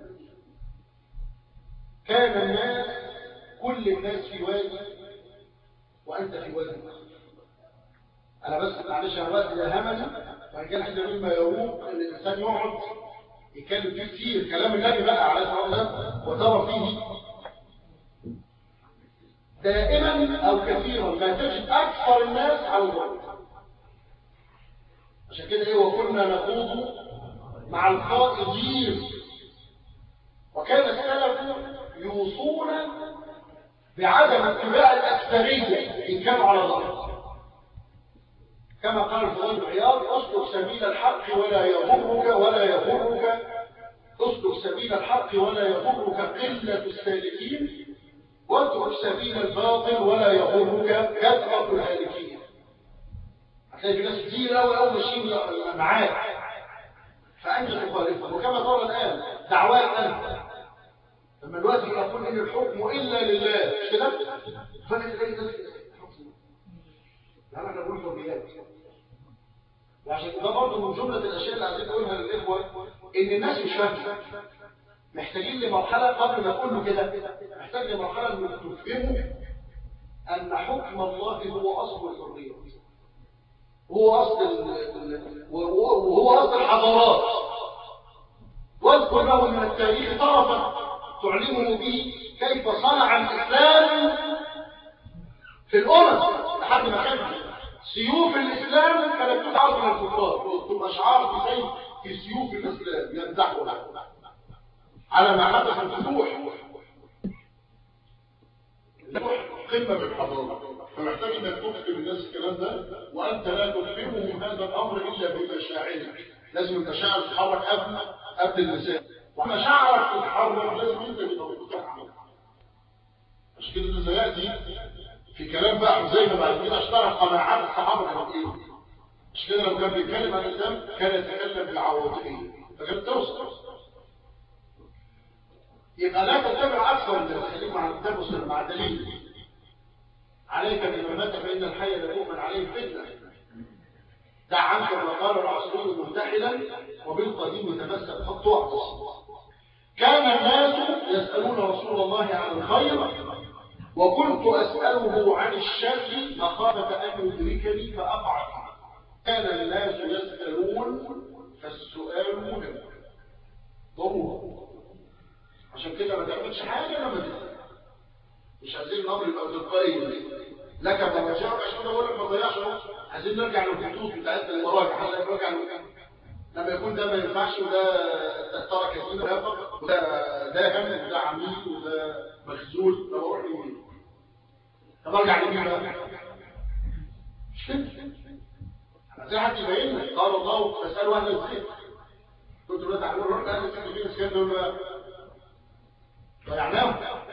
كان الناس كل الناس في وادي وأنت في وادي أنا بس معلش أنا وقت ده همني فكان حد مما يروق أن الإنسان يقعد يتكلم فيه كتير كلام النبي بقى عليه الصلاة والسلام وترى فيه دائما أو كثيرا ما تجد أكثر الناس على الوقت عشان كده إيه وكنا نخوض مع الخائضين وكان السلف يوصون بعدم اتباع الأكثرية إن كانوا على ضغط كما قال الفضيل العياض اسلك سبيل الحق ولا يضرك ولا يضرك اسلك سبيل الحق ولا يضرك قلة السالكين واترك سبيل الباطل ولا يضرك كثرة الهالكين هتلاقي في ناس كتير قوي قوي ماشيين معاك فأنت تخالفهم وكما ترى الآن دعوات أنت لما الوقت يقول إن الحكم إلا لله مش كده؟ فأنا تلاقي ناس لا احنا بنقول توبيات وعشان ده برضه من جمله الاشياء اللي عايزين نقولها للاخوه ان الناس مش فاهمه محتاجين لمرحله قبل ما اقول له كده محتاج لمرحله انك تفهموا ان حكم الله هو اصل الحريه هو اصل ال... وهو اصل الحضارات واذكر له من التاريخ طرفا تعلمه به كيف صنع الاسلام في الامم لحد ما كان سيوف الإسلام كانت تتعرض من الكفار تبقى شعار في زي في سيوف الإسلام يمدحوا على ما حدث في الفتوح قمة بالحضارة فمحتاج انك تفهم الناس الكلام ده وانت لا تفهمهم هذا الامر الا بمشاعرك لازم المشاعر تتحرك قبل قبل اللسان ومشاعرك تتحرك لازم انت تبقى متفهم عشان كده ده سياتي في كلام بقى حذيفه بعد كده اشترك قناعات الصحابه كانت ايه مش كده لما كان بيتكلم عن الاسلام كان يتكلم بالعواطفيه فكانت توصل يبقى لا تتبع اكثر من خليك مع الكتاب والسنه مع الدليل عليك بما مات فان الحي لا يؤمن عليه فتنه دع عنك ما قال العصري مرتحلا وبالقديم تمسك خطوه كان الناس يسالون رسول الله عن الخير وكنت أسأله عن الشر مخافة أن يدركني فأقع كان الناس يسألون فالسؤال مهم ضرورة عشان كده ما تعملش حاجة لما تسأل مش عايزين الأمر يبقى تلقائي لك ما تشاء عشان اقول لك ما تضيعش عايزين نرجع للخطوط بتاعتنا المراجع هلا نرجع لما يكون ده ما ينفعش وده ترك يسير وده ده هم وده عميل وده مخزول طب اروح لمين؟ طب ارجع لمين بقى؟ مش كده زي حد يبين لك قال الله فاسالوا اهل الذكر كنت لا تعلمون رحت اهل الذكر فين اسكان دول بقى ضيعناهم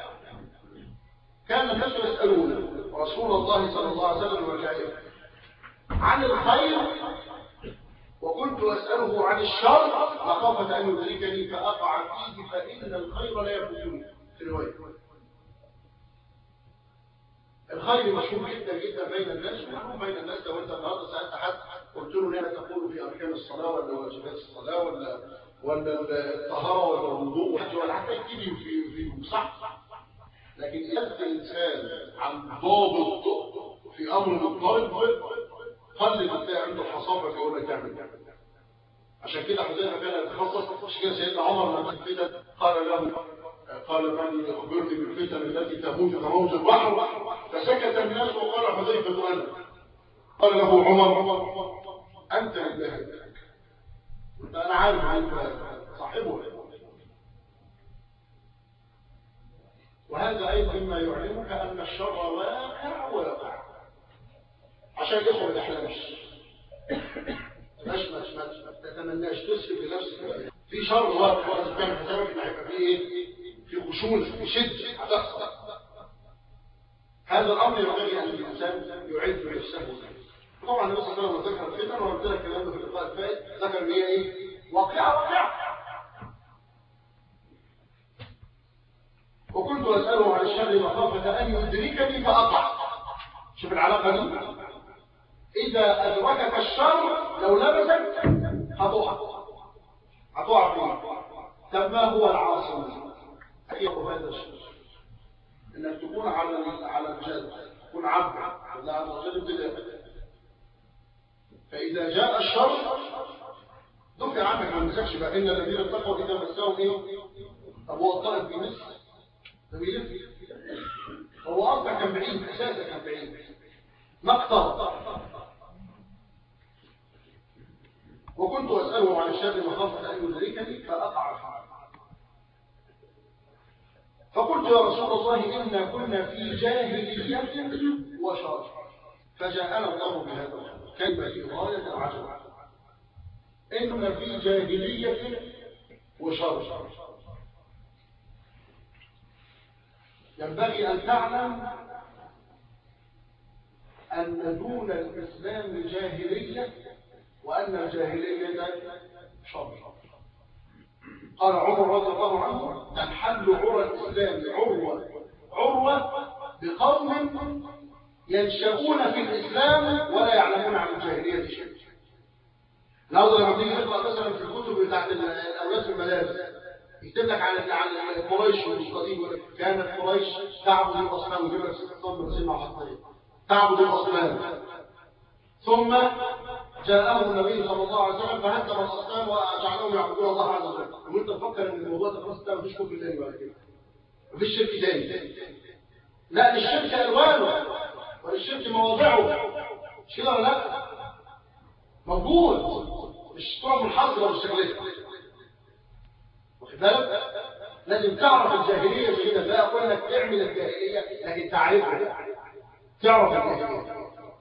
كان الناس يسالون رسول الله صلى الله عليه وسلم وجائه عن الخير وكنت أسأله عن الشر مخافة أن يدركني فأقع فيه فإن الخير لا يفوتني في الرواية الخير مشهور جدا جدا بين الناس ومعلوم بين الناس لو انت النهارده سالت حد قلت له ليه تقول في اركان الصلاه ولا واجبات الصلاه ولا ولا الطهاره ولا الوضوء ولا حتى يكتب في في صح لكن يسال الانسان عن ضابط في امر مضطرب قلب بتلاقي عنده حصافه يقول لك تعمل عشان كده حذيفه كان يتخصص عشان كده سيدنا عمر لما الفتن قال له قال من يخبرني بالفتن التي تموج كموج البحر فسكت الناس وقال حذيفه انا قال له عمر انت لله انا عارف انت صاحبه وهذا ايضا مما يعلمك ان الشر واقع ويقع عشان الاخوه ما تحلمش مش مش مش ما تتمناش تسلك لنفسك في شر واقع وانت كان حسابك ان هيبقى فيه ايه في خشونه في شده هتحصل هذا الامر ينبغي ان الانسان يعد نفسه طبعا النبي صلى الله عليه وسلم ذكر الفتن وقلت لك الكلام ده في اللقاء الفائت ذكر ان هي ايه واقعه واقعه وكنت اساله عن الشر مخافه ان يدركني فاقع شوف العلاقه دي اذا ادركك الشر لو لبست هتقع هتقع فيه طب ما هو العاصم ايه هذا الشر انك تكون على على الجد تكون عبد الله عز وجل ابتداء فإذا جاء الشر دفع عنك ما مسكش بقى إن الذين اتقوا إذا مساهم إيه؟ طب هو الطالب بيمس ده بيلف هو أصلا كان بعيد أساسا كان بعيد مقطع وكنت أسأله عن الشر مخافة أن يدركني فأقع فقلت يا رسول الله إنا كنا في جاهلية وشر فجاءنا الله بهذا الخبر كلمة في غاية العجب إن في جاهلية وشر ينبغي أن تعلم أن دون الإسلام جاهلية وأن الجاهلية شر قال عمر رضي الله عنه تنحل عرى الإسلام عروة عروة بقوم ينشؤون في الإسلام ولا يعلمون عن الجاهلية شيء النهارده لما تيجي تقرا مثلا في الكتب بتاعت الاولاد في المدارس يكتب لك عن عن قريش والقديم كانت قريش تعبد الاصنام ويجيب لك ست صور سنه وحطيه تعبد الاصنام ثم جاءهم النبي صلى الله عليه وسلم فهدم الاصنام وجعلهم يعبدون الله عز وجل وانت تفكر ان الموضوع ده خلاص ده مفيش كفر تاني ولا كده مفيش شرك تاني لا الشرك الوانه والشرك مواضعه مش كده ولا لا موجود مش طرق منحصره بالشكل واخد بالك لازم تعرف الجاهليه زي كده لا اقول لك تعمل الجاهليه لكن تعرفها تعرف الجاهليه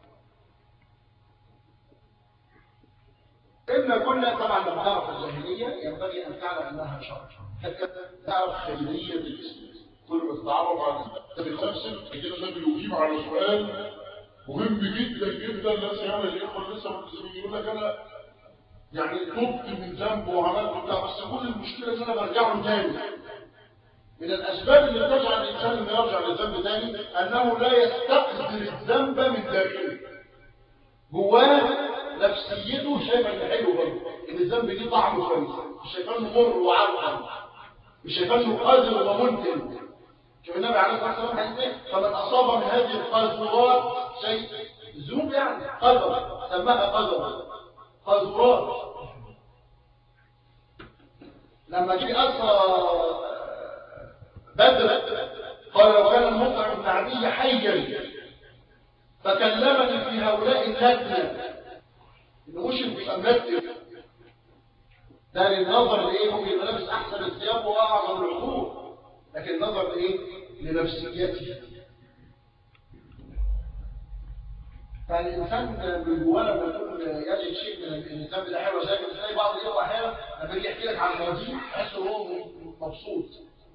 إن كنا طبعا لما تعرف الجاهلية ينبغي أن تعلم أنها شر تعرف خيرية الإسلام كل ما تتعرف على بنفسك كده ده بيجيب على سؤال مهم جدا جدا لا سيما الاخوه اللي لسه ملتزمين يقول لك انا يعني تبت من ذنب وعملت بتاع بس كل المشكله ان انا برجع له تاني من الاسباب اللي تجعل الانسان انه يرجع للذنب تاني انه لا يستقذر الذنب من داخله جواه نفسيته شايفه ان حلو برضه ان الذنب دي طعمه كويس مش شايفاه انه مر وعرقا مش شايفاه انه قادر ومنتن شوف النبي عليه الصلاه والسلام حديث فمن اصاب من هذه القاذورات شيء ذنوب يعني قدر سماها قدر قاذورات لما جه اسرى بدر قال لو كان المطعم بن عدي حيا فكلمني في هؤلاء النتنه انه مش المسمات ده للنظر لايه ممكن يبقى لابس احسن الثياب واعظم العقول لكن نظر لايه لنفسيته فالانسان من جواه لما يكون يجد شيء من الانسان ده حلو زي تلاقي بعض الاخوه احيانا لما يجي يحكي لك عن المواضيع تحس ان هو مبسوط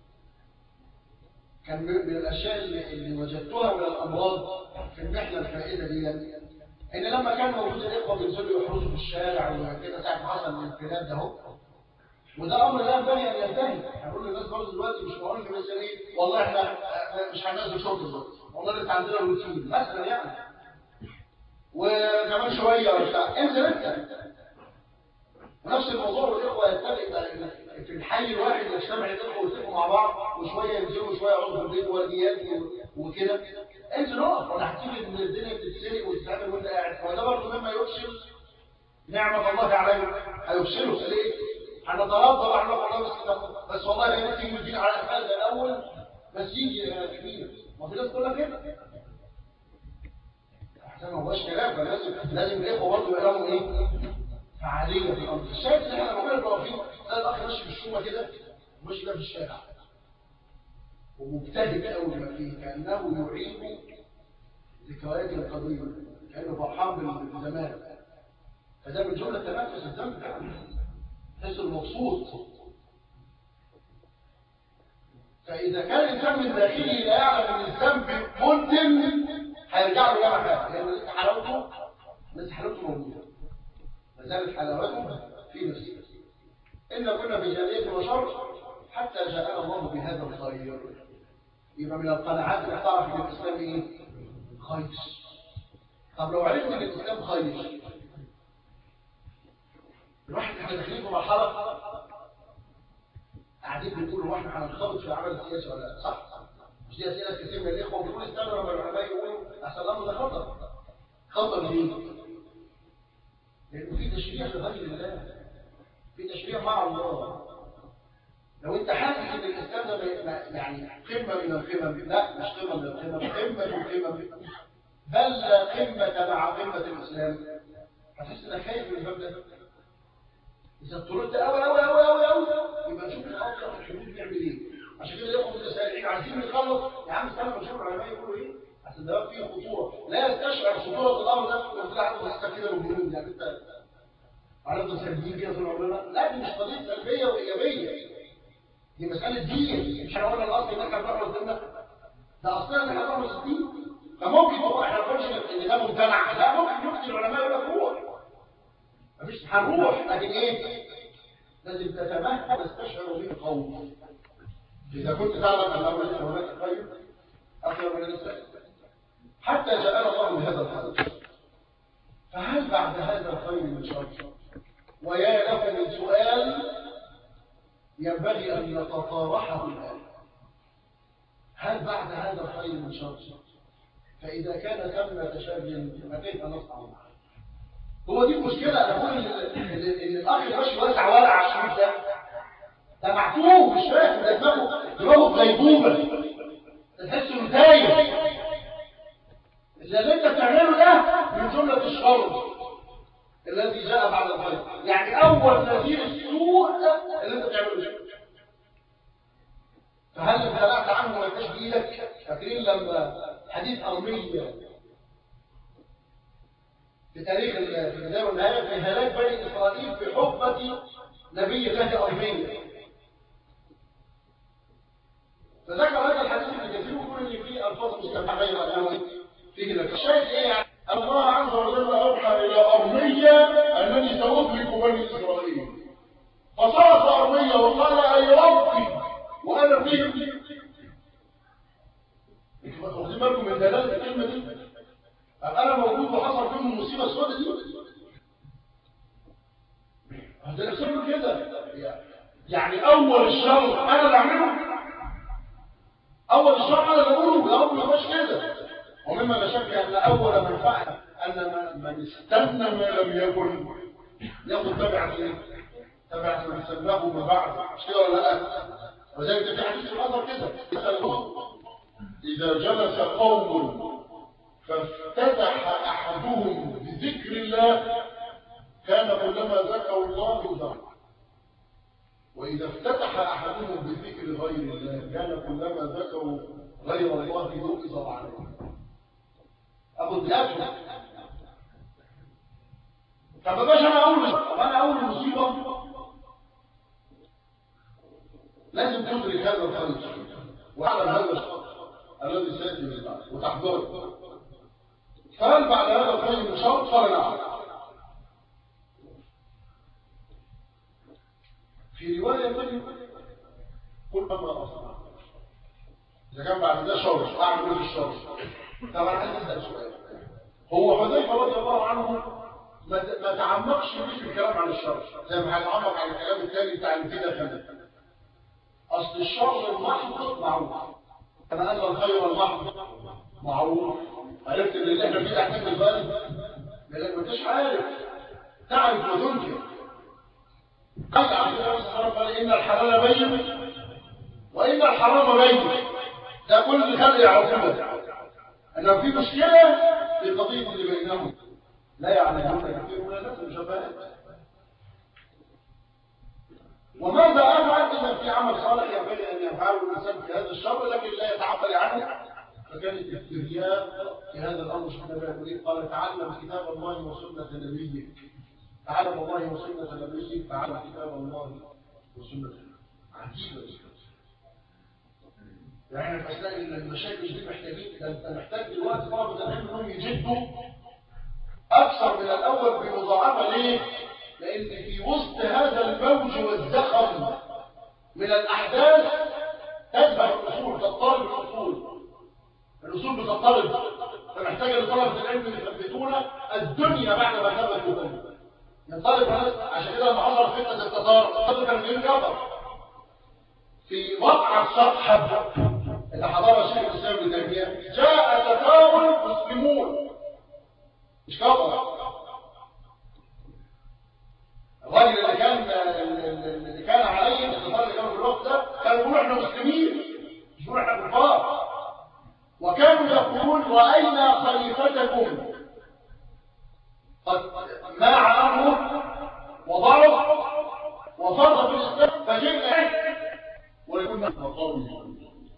كان من الاشياء اللي, اللي وجدتها من الامراض في المحنه الفائده دي ان لما كان موجود الاخوه بينزلوا يحرسوا في الشارع وكده ساعه ما حصل الانفلات ده اهو وده امر لا ينبغي ان ينتهي هنقول للناس برضه دلوقتي مش معقول ان مثلا ايه والله احنا مش هننزل شغل دلوقتي والله انت عندنا روتين مثلا يعني وكمان شويه ولا بتاع انزل انت ونفس الموضوع والاخوه يتفق في الحي الواحد يجتمع الاخوه ويتفقوا مع بعض وشويه ينزلوا وشويه يقعدوا في البيت والديات وكده انزل اقف ولا هتيجي ان الدنيا بتتسرق وتتعمل وانت قاعد فده برضه مما يفشل نعمة الله عليه هيفشله ليه؟ هنترضى وعلى الله بس ده- بس والله يا ريت يجي الدين على الحال ده الاول بس يجي يا كبير ما في ناس تقول لك كده احسن ما هوش كلام فلازم لازم الاخوه برضه يبقى لهم ايه؟ فعاليه في الامر الشاهد ان احنا ربنا يبقى فيه تلاقي الاخ ماشي بالشومه كده ماشي ده في الشارع ومجتهد قوي بما فيه كانه يعيد ذكريات القضيه كانه فرحان بالزمان فده من جمله تنفس الذنب فعلا تحس انه مبسوط فاذا كان الانسان من داخله لا يعلم ان الذنب ملزم هيرجع له يعمل حاجه لان لسه حلاوته لسه حلاوته موجوده ما زالت حلاوته في نفسه ان كنا في جاهليه وشر حتى جاءنا الله بهذا الخير يبقى من القناعات اللي تعرف ان الاسلام ايه خير طب لو عرفت ان الاسلام خير الواحد احنا داخلين في مرحله قاعدين بنقول هو احنا هننخرط في العمل السياسي ولا لا صح مش دي اسئله كتير من الاخوه بيقولوا استنوا لما العلماء يقولوا احسن لهم ده خطر خطر ليه؟ لانه في تشريع لغير الله في تشريع مع الله لو انت حاسس ان الاسلام ده ما- ما- يعني قمه من القمم لا مش قمه من القمم قمه من القمم بل لا قمه مع قمه الاسلام هتحس انك خايف من الباب ده إذا اضطررت أوي أوي أوي أوي أوي يبقى نشوف الأفضل في الحدود نعمل إيه عشان كده ياخد متسائلين عايزين نخلص يا عم استنى نشوف العلماء يقولوا إيه عشان ده فيه خطورة لا يستشعر خطورة الأمر ده يقول لك عنده مسكة كده مجنون يعني أنت هنفضل سلبيين كده طول عمرنا لا دي مش قضية سلبية وإيجابية دي مسألة دين مش احنا قلنا الأصل إن احنا بنحفظ ديننا ده أصلنا إن احنا بنحفظ الدين فممكن تبقى احنا ما نقولش إن ده ممتنع لا ممكن يفتي العلماء يقول لك روح مفيش هنروح لكن ايه لازم تتمهل تستشعر به الخوف اذا كنت تعلم ان امر ليس هناك خير اخير من الانسان حتى جاءنا الله بهذا الخير فهل بعد هذا الخير من شر ويا له من سؤال ينبغي ان نتطارحه الان هل بعد هذا الخير من شر فاذا كان ثم تشابه فكيف نصنع معه هو دي المشكلة أنا بقول إن إن- إن الأخ ماشي واسع ولا على الشريط ده ده معتوه مش فاهم ده دماغه دماغه في غيبوبة تحس إنه تايه اللي اللي أنت بتعمله ده من جملة الشر الذي جاء بعد الخير يعني أول نذير السوء اللي أنت بتعمله ده فهل امتنعت عنه وما يبقاش بإيدك فاكرين لما حديث أرمية في تاريخ ال- في البداية والنهاية في هلاك بني إسرائيل في حقبة نبي الله أرمية فذكر هذا الحديث ابن كثير ويقول ان فيه الفاظ مستمعه غير انه فيه لك الشاهد ايه يعني الله عز وجل اوحى الى ارميه انني ساهلك بني اسرائيل فصرف ارميه وقال اي ربي وانا فيهم انتوا واخدين بالكم من دلاله الكلمه دي انا موجود وحصل فيهم المصيبه السوداء دي ده يصير كده يعني اول الشر انا اللي اعمله اول الشر انا اللي اقوله يا رب ما يبقاش كده ومما لا شك ان اول من فعل ان من استنى ما لم يكن ياخد تبع ايه؟ تبع ما سماه من بعد مش كده ولا لا؟ وذلك في حديث الاثر كده اذا جلس قوم فافتتح احدهم بذكر الله كان كلما ذكروا الله ذكر وإذا افتتح أحدهم بذكر غير الله كان كلما ذكروا غير الله يوقظ عليه أبو الدهاب طب ما باش أنا أول طب أنا أول مصيبة لازم تدرك هذا الخير واعلم هذا الشر الذي سيأتي من بعد وتحضره فهل بعد هذا الخير من شر قال نعم في رواية طيب قل ما أصنع إذا كان بعد ده شر أعمل إيه في الشر طبعا عايز أسأل سؤال هو حذيفة رضي الله عنه ما ما تعمقش فيه في الكلام عن الشر زي ما هيتعمق عن الكلام الثاني بتاع الكده كمان أصل الشر المحض معروف كما أن الخير المحض معروف عرفت ان اللي احنا فيه تحت البلد لانك ما انتش عارف تعرف وتنكر قال قال إن الحلال بين وإن الحرام بين ده كل خلق يعرفونه أنه في مشكلة في القضية اللي بينهم لا يعلمون كثير من الناس المشبهات وماذا أفعل إذا في عمل صالح ينبغي أن يفعله الإنسان في هذا الشر لكن لا يتعطل عنه فكانت الترياق في هذا الأمر سبحانه وتعالى قال تعلم كتاب الله وسنة نبيه تعلم الله وسنة نبيه تعلم كتاب الله وسنة عجيبة يعني في أثناء المشاكل دي محتاجين ده أنت محتاج دلوقتي طلبة العلم إنهم يجدوا أكثر من الأول بمضاعفة ليه؟ لأن في وسط هذا الموج والزخم من الأحداث تذهب الأصول تضطرب الأصول الأصول بتضطرب فمحتاج لطلبة العلم يثبتون الدنيا بعد ما ثبتوا ينطلب عشان كده لما حصل فتنة التتار التتار كانوا جايين كفر في وقع الصفحة اللي حضرها الشيخ الإسلام ابن تيمية جاء تتار مسلمون مش كفر الراجل اللي كان اللي كان عليه التتار اللي كانوا في الوقت ده كانوا بيقولوا احنا مسلمين مش بيقولوا احنا كفار وكانوا يقولون رأينا خليفتكم قد ماع أمره وضعف وفرض في الإسلام فجئنا ويكون قوي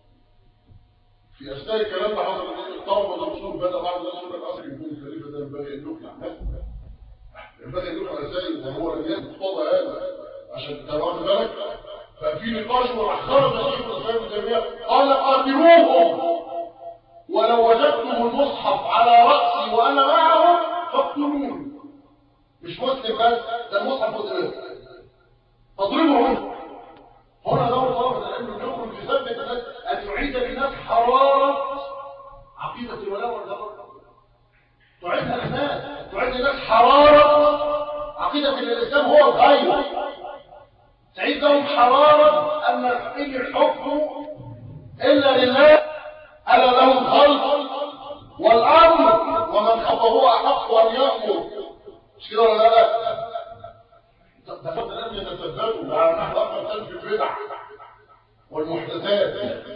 في أثناء الكلام ده حصل إن الطلبة الرسول بدأ بعد رسول الأصل يكون الخليفة ده ينبغي أن يقنع ينبغي أن يقنع إزاي وهو لم يقتضى هذا عشان تاخد بالك ففي نقاش وراح خرج الشيخ الإسلام ابن تيمية قال قاتلوهم ولو وجدتم المصحف على رأسي وأنا معهم فاقتلوني مش مسلم بس ده المصحف مسلم تضربهم هنا دور طلبة العلم انكم يثبت الناس ان يعيد للناس حرارة عقيدة الولاء والبراء تعيدها للناس تعيد للناس حرارة عقيدة ان الاسلام هو الخير تعيد لهم حرارة ان إن الحكم الا لله الا له الخلق والامر ومن خطبه احق ان يامر مش كده ولا لا تفضل لم يتثبتوا نحن أفضل في البدع والمحدثات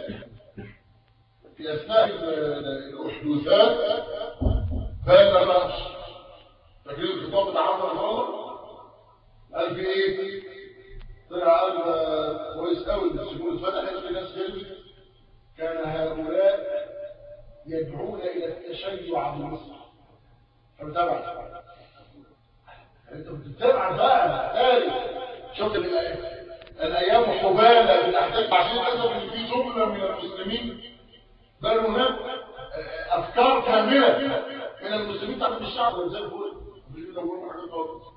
في أثناء الأحدوثات بان الرأس فاكرين الخطاب بتاع عمر الفضل قال في ايه؟ طلع قال كويس قوي ان السجون اتفتحت في ناس كلمة كان هؤلاء يدعون الى التشيع بمصر فمتابع انت بتتابع بقى تاريخ شفت الايام حبالة بالاحداث عشان تثبت ان في جمله من المسلمين بل هناك افكار كامله من المسلمين تحت الشعب وزي الفل بيقولوا حاجه خالص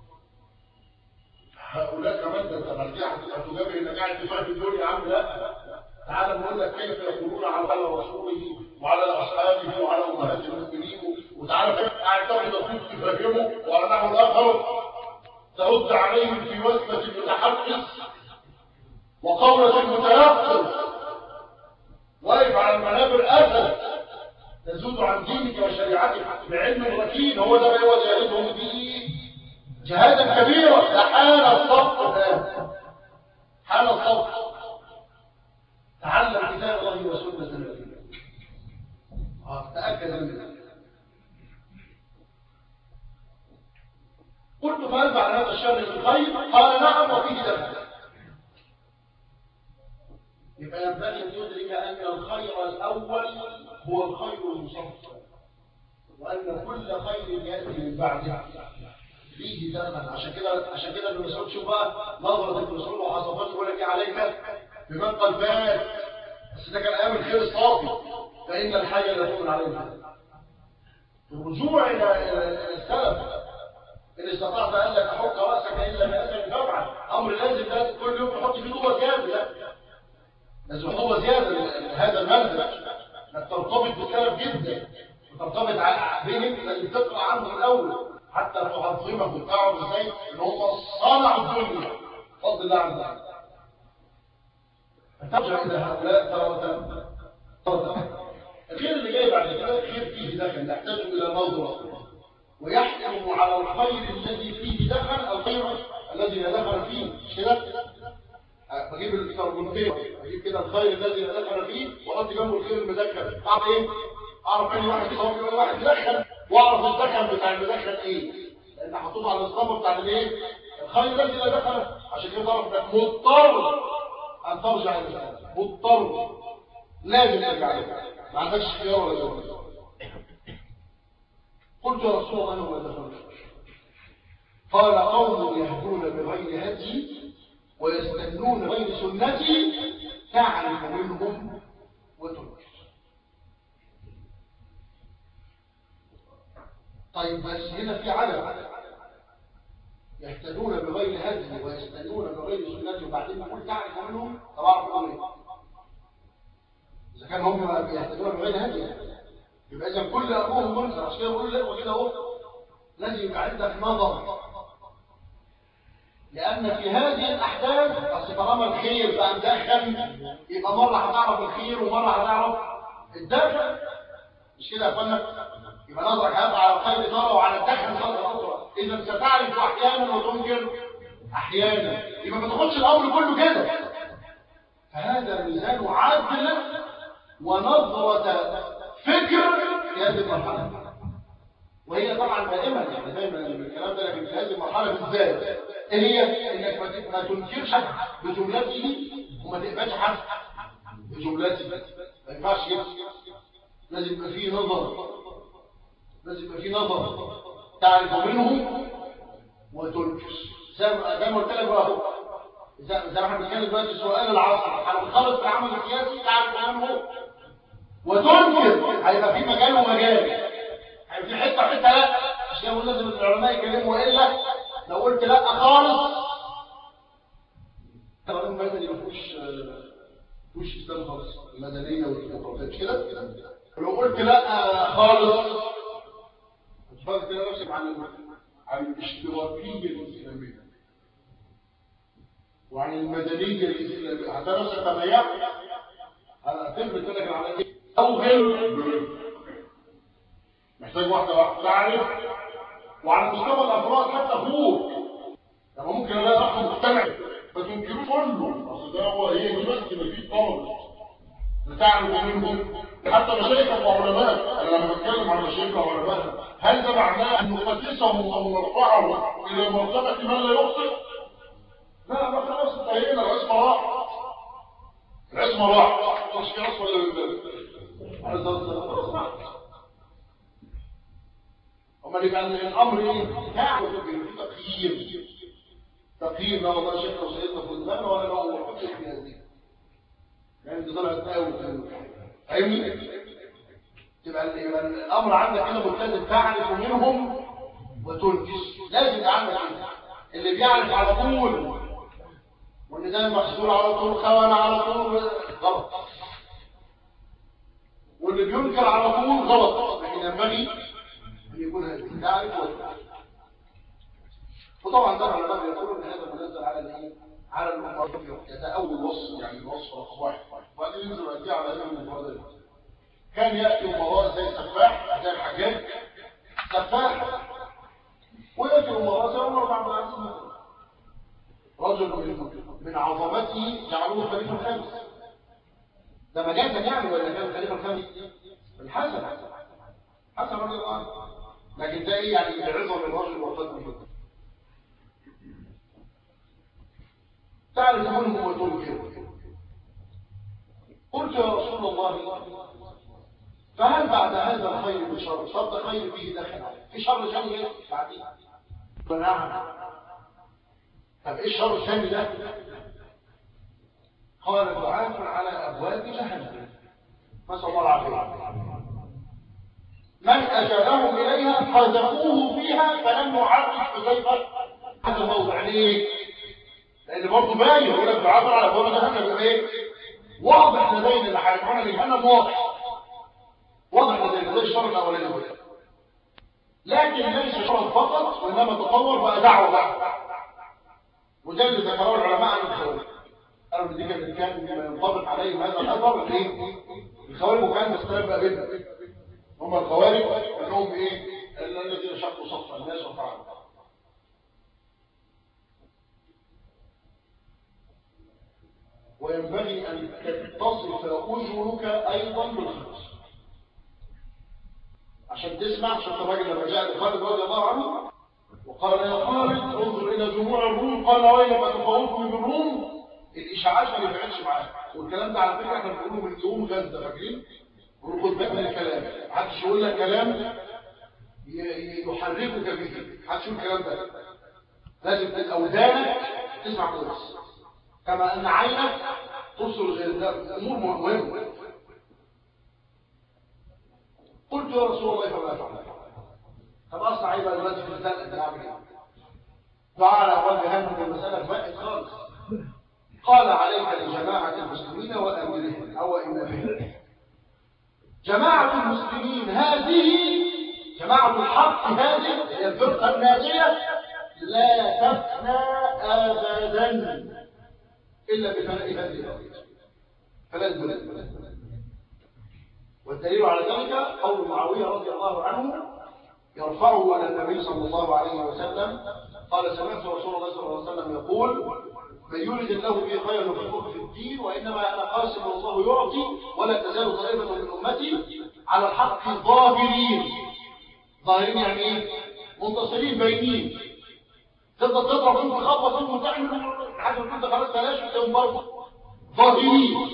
هؤلاء كمان ده انت مرجع هتجابه انك قاعد تفهم الدنيا عم لا تعال نقول لك كيف يقولون على رسوله وعلى اصحابه وعلى امهات المؤمنين وتعالى قاعد تاخد اخوك تفهمه وعلى نحو الاخر ترد عليهم في وثبه المتحدث وقولة المتيقظ واقف على المنابر اسد تزود عن دينك وشريعتك بعلم الركين هو ده ما هو جاهدهم به جهادا كبيرا ده حان الصف حان الصف تعلم كتاب الله وسنة النبي تأكد من ذلك قلت فهل بعد هذا الشر من خير قال نعم وفيه دفع يبقى ينبغي ان يدرك ان الخير الاول هو الخير المصفى وان كل خير ياتي من بعده فيه دخل عشان كده عشان كده ابن مسعود شوف بقى نظره ابن مسعود وحصفته يقول لك عليك بمن قد فات بس ده كان ايام الخير الصافي فان الحي لا يكون عليه الرجوع الى السلف ان استطعت ان لا تحك راسك الا باسك فافعل امر لازم لازم كل يوم تحط فيه ضوء زياده لا لازم ضوء زياده هذا المنهج انك ترتبط بالسلف جدا وترتبط بهم اللي بتقرا عنه من الاول حتى تعظمه وتعرف ازاي ان هم صنعوا الدنيا بفضل الله عز وجل فترجع الى هؤلاء ترى ترى الخير اللي جاي بعد كده خير فيه لكن نحتاج الى نظره ويحكم على الخير الذي فيه دخل الخير الذي لا دخل فيه مش كده أه، بجيب الترجمتين بجيب كده الخير الذي لا دخل فيه واحط جنبه الخير المدخل اعرف ايه اعرف اي واحد صافي ولا واحد دخل واعرف الدخل بتاع المدخل ايه لان حطوط على الاسطمبه بتاع الايه الخير الذي لا دخل عشان كده تعرف انك مضطر ان ترجع الى الإسلام. مضطر لازم ترجع له ما عندكش خيار ولا جواب قلت يا رسول الله انه لا دخل قال قوم يهدون بغير هدي ويستنون غير سنتي تعرف منهم وتنكر طيب بس هنا في عدد يهتدون بغير هدي ويستنون بغير سنتي وبعدين نقول تعرف منهم طب اعرف منهم ايه؟ اذا كان هم بيهتدون بغير هدي يبقى اذا كل ابوهم منكر عشان كده بقول لك وكده اهو لازم يبقى عندك نظر لأن في هذه الأحداث أصل طالما الخير بقى مدخل يبقى مرة هتعرف الخير ومرة هتعرف الدخل مش كده يا اخوانا يبقى نظرك هيبقى على الخير نظرة وعلى الدخل نظرة أخرى إذا ستعرف أحيانا وتنكر أحيانا يبقى ما تاخدش الأمر كله كده فهذا ميزان عادل ونظرة فكر في هذه المرحلة وهي طبعا دائما يعني دايما الكلام ده لكن في هذه المرحله بالذات ايه هي انك ما ت- ما تنكرش حد بجملته وما تقبلش حد بجملته ما ينفعش كده لازم يبقى فيه نظر لازم يبقى فيه نظر تعرف منه وتنكر زي ما زي ما قلت لك بقى اهو زي زي ما احنا بنتكلم دلوقتي سؤال العصر هنخلط في العمل السياسي تعرف منه وتنكر هيبقى في مجال ومجال هيبقى في حته وحته لا عشان كده بقول لازم العلماء يتكلموا والا لو قلت لا خالص القانون المدني ما فيهوش فيهوش اسلام خالص المدنيه والديمقراطيه مش كده لو قلت لا خالص هتفضل كده نفسك عن عن الاشتراكيه الاسلاميه وعن المدنيه الاسلاميه هتلاقي نفسك تضيعت هتثبت لك العمليه او غير محتاج واحدة واحدة تعرف وعلى مستوى الأفراد حتى أخوك يعني ممكن لا أخ مجتمع ما تنكروش كله أصل ده هو هي دي بس اللي فيه طلب بتعرف منهم حتى مشايخ وعلماء أنا لما بتكلم عن مشايخ وعلماء هل ده معناه أن نقدسهم أو نرفعهم إلى مرتبة من لا يخطئ؟ لا ما خلاص انتهينا العصمة راح العصمة راح مش في عصمة ولا عايز أوصل امال يبقى الامر ايه تعرف في تقييم تقييم لا والله شيخنا وسيدنا فلان ولا لا هو حط في هذه يعني انت طلعت قوي فاهمني تبقى يبقى الامر عندك هنا ملتزم تعرف منهم وتنكر لازم يبقى عندك كده اللي بيعرف على طول وان ده المحصول على طول خوان على طول غلط واللي بينكر على طول غلط لكن ينبغي أن يكون هذه تعرف وتعرف وطبعا ده العلماء يقولون ان هذا منزل على الايه؟ على الامراء ده اول وصف يعني الوصف رقم واحد وبعدين ينزل بعديه على هذه المفردات كان ياتي امراء زي سفاح زي الحجاج سفاح وياتي امراء زي عمر بن عبد العزيز مثلا رجل من من عظمته جعلوه الخليفه الخامس ده مجازا يعني ولا كان الخليفه الخامس الحسن حسن رضي الله عنه لكن ده ايه يعني عظم الرجل وقدره تعرف منه وتنكر قلت يا رسول الله فهل بعد هذا الخير من شر شر خير فيه دخل في شر ثاني بعدين نعم طب ايه الشر الثاني ده قال دعاة على ابواب جهنم نسال الله العافيه من أجابهم إليها قذفوه فيها فلم يعرف حذيفة هذا الموضع ليه؟ لأن برضه باين يقول لك بعبر على أبواب جهنم يبقى إيه؟ واضح لدينا اللي هيدعونا لجهنم واضح واضح لدينا زي الشر الأولاني لكن ليس شرا فقط وإنما تطور بقى دعوة بقى وده اللي ذكروه العلماء عن الخوارج قالوا دي كان كان ينطبق عليهم هذا الأثر ليه؟ الخوارج وكان مستند بقى بينهم هم الخوارج انهم ايه الا الذين شقوا صف الناس وفعلوا وينبغي ان تتصف اجرك ايضا بالخمس عشان تسمع عشان الراجل لما جاء خالد رضي الله عنه وقال يا خالد انظر الى جموع الروم قال ويلك تفوقني بالروم الاشاعات ما ينفعش معاك والكلام ده على فكره احنا بنقوله من يوم غزه فاكرين؟ ونخد بالك من الكلام محدش يقول لك كلام يحركك به محدش يقول الكلام ده لازم تبقى ودانك تسمع كويس كما ان عينك تبصر غير ده امور مهمه قلت يا رسول الله فما فعل طب اصنع ايه بقى دلوقتي في الزنقه دي اعمل ايه؟ تعالى اول جهنم المساله بقت خالص قال عليك لجماعه المسلمين وامرهم او امامهم جماعه المسلمين هذه جماعه الحق هذه هي الفرقه الناجيه لا تفنى ابدا الا بفناء هذه الارض فلا تبلد والدليل على ذلك قول معاويه رضي الله عنه يرفعه على النبي صلى الله عليه وسلم قال سمعت رسول الله صلى الله عليه وسلم يقول من يريد الله به خيرا يفقهه في الدين وانما انا قاسم والله يعطي ولا تزال طائفه من امتي على الحق ظاهرين ظاهرين يعني ايه منتصرين باينين تفضل تضرب انت تخبط انت وتعمل لحد ما انت خلاص بلاش وتقوم برضه ظاهرين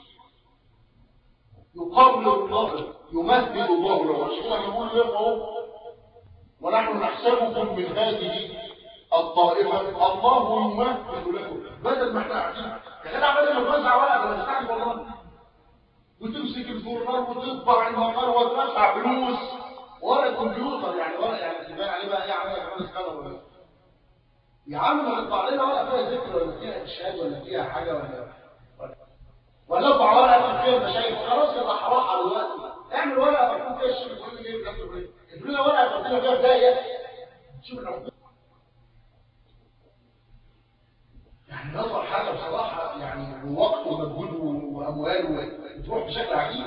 يقرر الله يمهد الله له عشان كده يقول له ونحن نحسبكم من هذه الطائفة الله يمهد لكم بدل ما احنا قاعدين يا جدع بدل ما توزع ورقة انا مستعجل والله وتمسك الفرنان وتطبع المقر وتدفع فلوس ورق كمبيوتر يعني ورق يعني تبان عليه بقى ايه عمليه كمان سكانر ولا يا عم ما تطبع لنا ورقه فيها ذكر ولا فيها ارشاد ولا فيها حاجه ولا ولا اطبع ورقه فيها مشايخ خلاص يبقى حراحه دلوقتي اعمل ورقه مكتوب فيها الشيخ كل جاي بنفسه ايه ادينا ورقه تحطنا فيها بدايه شوف العقود يعني نظر حاجه بصراحه يعني ووقت ومجهود واموال وتروح بشكل عجيب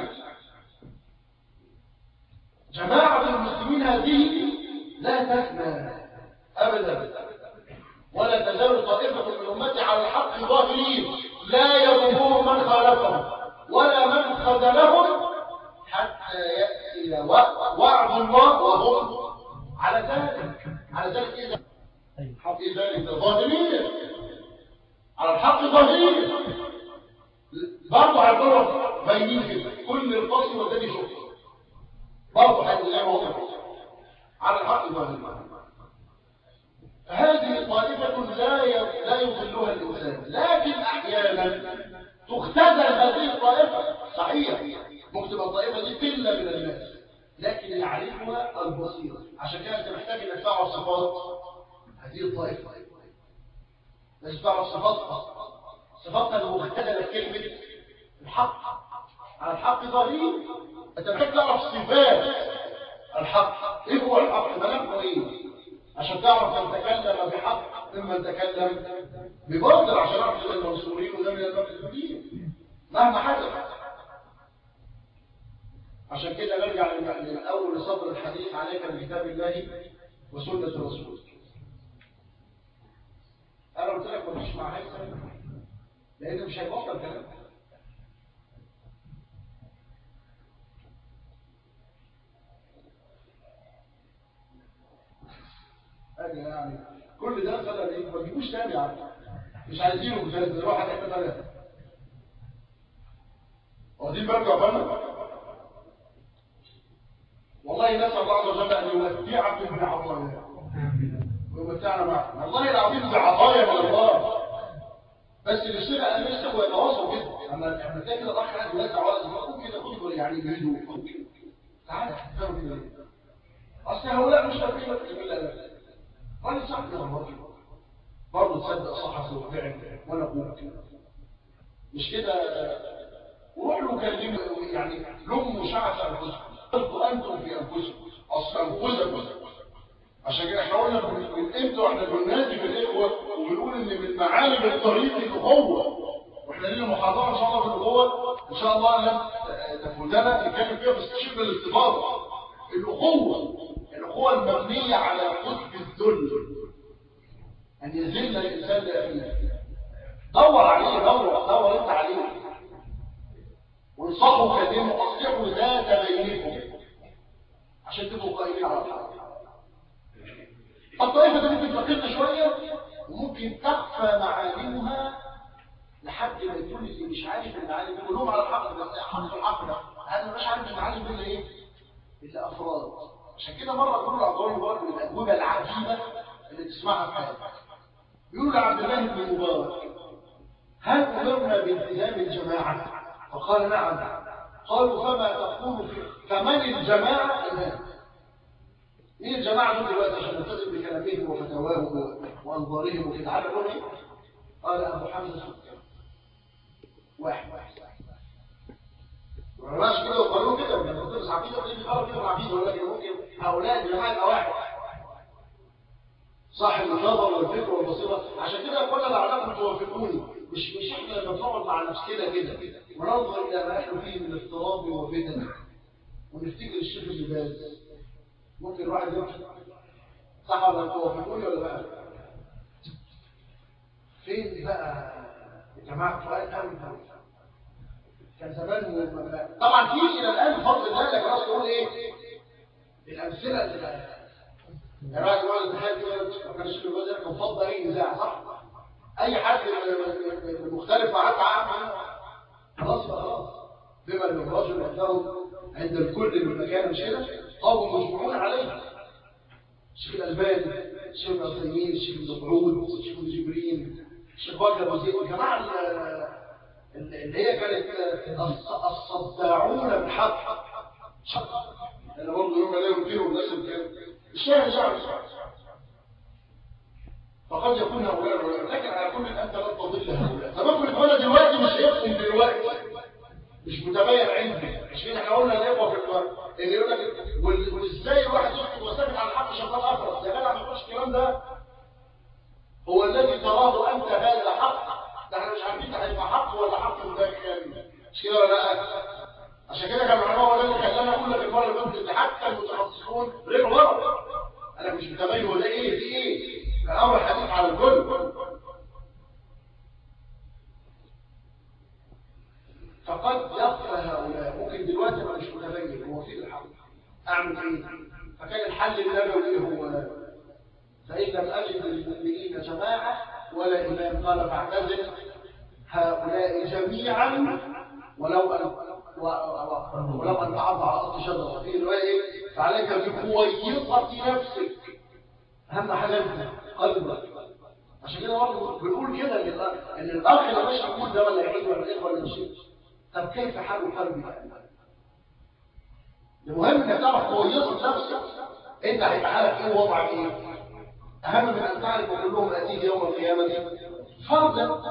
جماعه المسلمين هذه لا تفنى ابدا ولا تزال طائفه من امتي على الحق ظاهرين لا يضرهم من خالفهم ولا من خذلهم حتى ياتي وعد الله وهم على ذلك على ذلك اذا في ذلك ظاهرين على الحق ظاهرين برضه هيضرب باينين كده كل القصر والذي شوف برضه هيلاقي موقف على الحق ظاهرين هذه طائفة لا لا يضلها الإنسان لكن أحيانا تختزل هذه الطائفة صحيح ممكن الطائفة دي قلة من الناس لكن يعرفها البصيرة عشان كده أنت محتاج أنك تعرف صفات هذه الطائفة لازم تعرف صفاتها صفاتها المختزلة كلمة الحق على الحق ظهير أنت محتاج تعرف صفات الحق إيه هو الحق ملامحه إيه عشان تعرف من تكلم بحق ممن تكلم بباطل عشان اعرف من المنصورين وده من المكذوبين مهما حدث عشان كده نرجع للاول لصدر الحديث عليك بكتاب الله وسنه رسوله انا قلت لك مفيش مع هيثم لان مش هيبطل كلام حاجه يعني كل ده خلى ايه ما تجيبوش تاني يعني مش عايزينه مش عايزين نروح حته ثانيه واخدين بالكم يا فندم والله نسال الله عز وجل ان يمتعكم بعطاياه ويمتعنا معكم والله العظيم بعطايا من الله بس اللي اشتغل ان يشتغل ويتواصل كده اما احنا تلاقي كده الاخ قاعد يوزع ورق صغير كده خد يعني بهدوء تعالى تفهم كده اصل هؤلاء مش فاهمين الا لا قال صح يا رب برضه تصدق صح وفعل وانا اقول مش كده وروح له كلمه يعني لموا شعث انفسكم قلتوا انتم في انفسكم اصل انفسكم عشان كده احنا قلنا من امتى واحنا بننادي بالاخوه وبنقول ان من معالم الطريق الاخوه واحنا لنا محاضره ان شاء الله في الاخوه ان شاء الله لم تفوتنا نتكلم فيها بس شبه الاستفاضه الاخوه الاخوه القوى المبنية على قطب الذل أن يذل الإنسان لأخيه دور عليه دور دور أنت عليه وانصحوا كلمة أصلحوا ذات بينكم عشان تبقوا قائمين على الحق الطائفة دي ممكن تقل شوية وممكن تخفى معالمها لحد ما يكون اللي مش عارف المعالم كلهم على الحق بس حق الحق ده انا مش عارف المعالم دول ايه الا افراد عشان كده مره يقولوا لعبد الله مبارك من الاجوبه العجيبه اللي تسمعها في حياتك يقولوا لعبد الله بن مبارك هل امرنا بالتزام الجماعه فقال نعم قالوا فما تقول في فمن الجماعه الان مين الجماعه دول دلوقتي عشان نلتزم بكلامهم وفتواهم وانظارهم وكده عارف يقول ايه قال ابو حمزه سكر واحد واحد وعلاش كده وقالوا كده من المدرس عقيدة اللي بيقرأ كده العقيدة ولكن ممكن هؤلاء جماعة واحد صاحب النظر والفكر والبصيرة عشان كده كل الأعداء متوافقوني مش مش احنا لما بنقعد مع نفسنا كده وننظر إلى ما احنا فيه من اضطراب وفتن ونفتكر الشيخ اللي باز ممكن الواحد يمشي صح ولا توافقوني ولا بقى؟ فين بقى جماعة سؤال قوي كان زمان طبعا في الى الان بفضل الله لكن اصل تقول ايه الامثله اللي يا راجل ولا تخيل كده ما كانش في الوزن كان فضل اي نزاع صح اي حد مختلف معاك عام خلاص خلاص بما ان الرجل عنده عند الكل من مكان مش كده قوم مجموعون عليه الشيخ الالباني الشيخ ابن عثيمين الشيخ ابن مسعود الشيخ ابن جبرين الشيخ بكر ابو زيد الجماعه اللي هي كانت الصداعون بالحق انا برضه يوم لا يمكنهم الناس الكلام الشاهد شعب فقد يكون هؤلاء العلماء لكن على كل انت لن تضل هؤلاء تمكن الاخوان دلوقتي مش هيفهم دلوقتي مش متبين عندي مش كده احنا قلنا الاخوه في الوقت اللي يقول لك وازاي الواحد يسكت وثابت على الحق شغال افرس يا جدع ما تقولش الكلام ده هو الذي تراه انت هذا حق ده احنا مش عارفين ده هيبقى حق ولا حق مدخل مش كده ولا لا عشان كده كان العلماء هو ده اللي خلانا اقول لك المره اللي فاتت ان حتى المتخصصون رجعوا ورا انا مش متبين هو ده ايه دي ايه الامر حديث على الكل فقد يخفى هؤلاء ممكن دلوقتي انا مش متبين هو في الحق اعمل ايه فكان الحل النبوي ايه هو فان لم اجد للمؤمنين جماعه ولا إمام قال فاعتزل هؤلاء جميعا ولو أن ولو أن تعض على أرض شجرة في رواية فعليك بقويصة نفسك أهم حاجة قلبك عشان كده برضه بنقول كده ان ان الاخ اللي مش هيقول ده ولا يعيد ولا الاخوه ولا مش طب كيف حال قلبي المهم انك تعرف قويصة نفسك انت هيبقى حالك ايه ووضعك ايه أهم من أن تعرف كلهم أتيه يوم القيامة فردا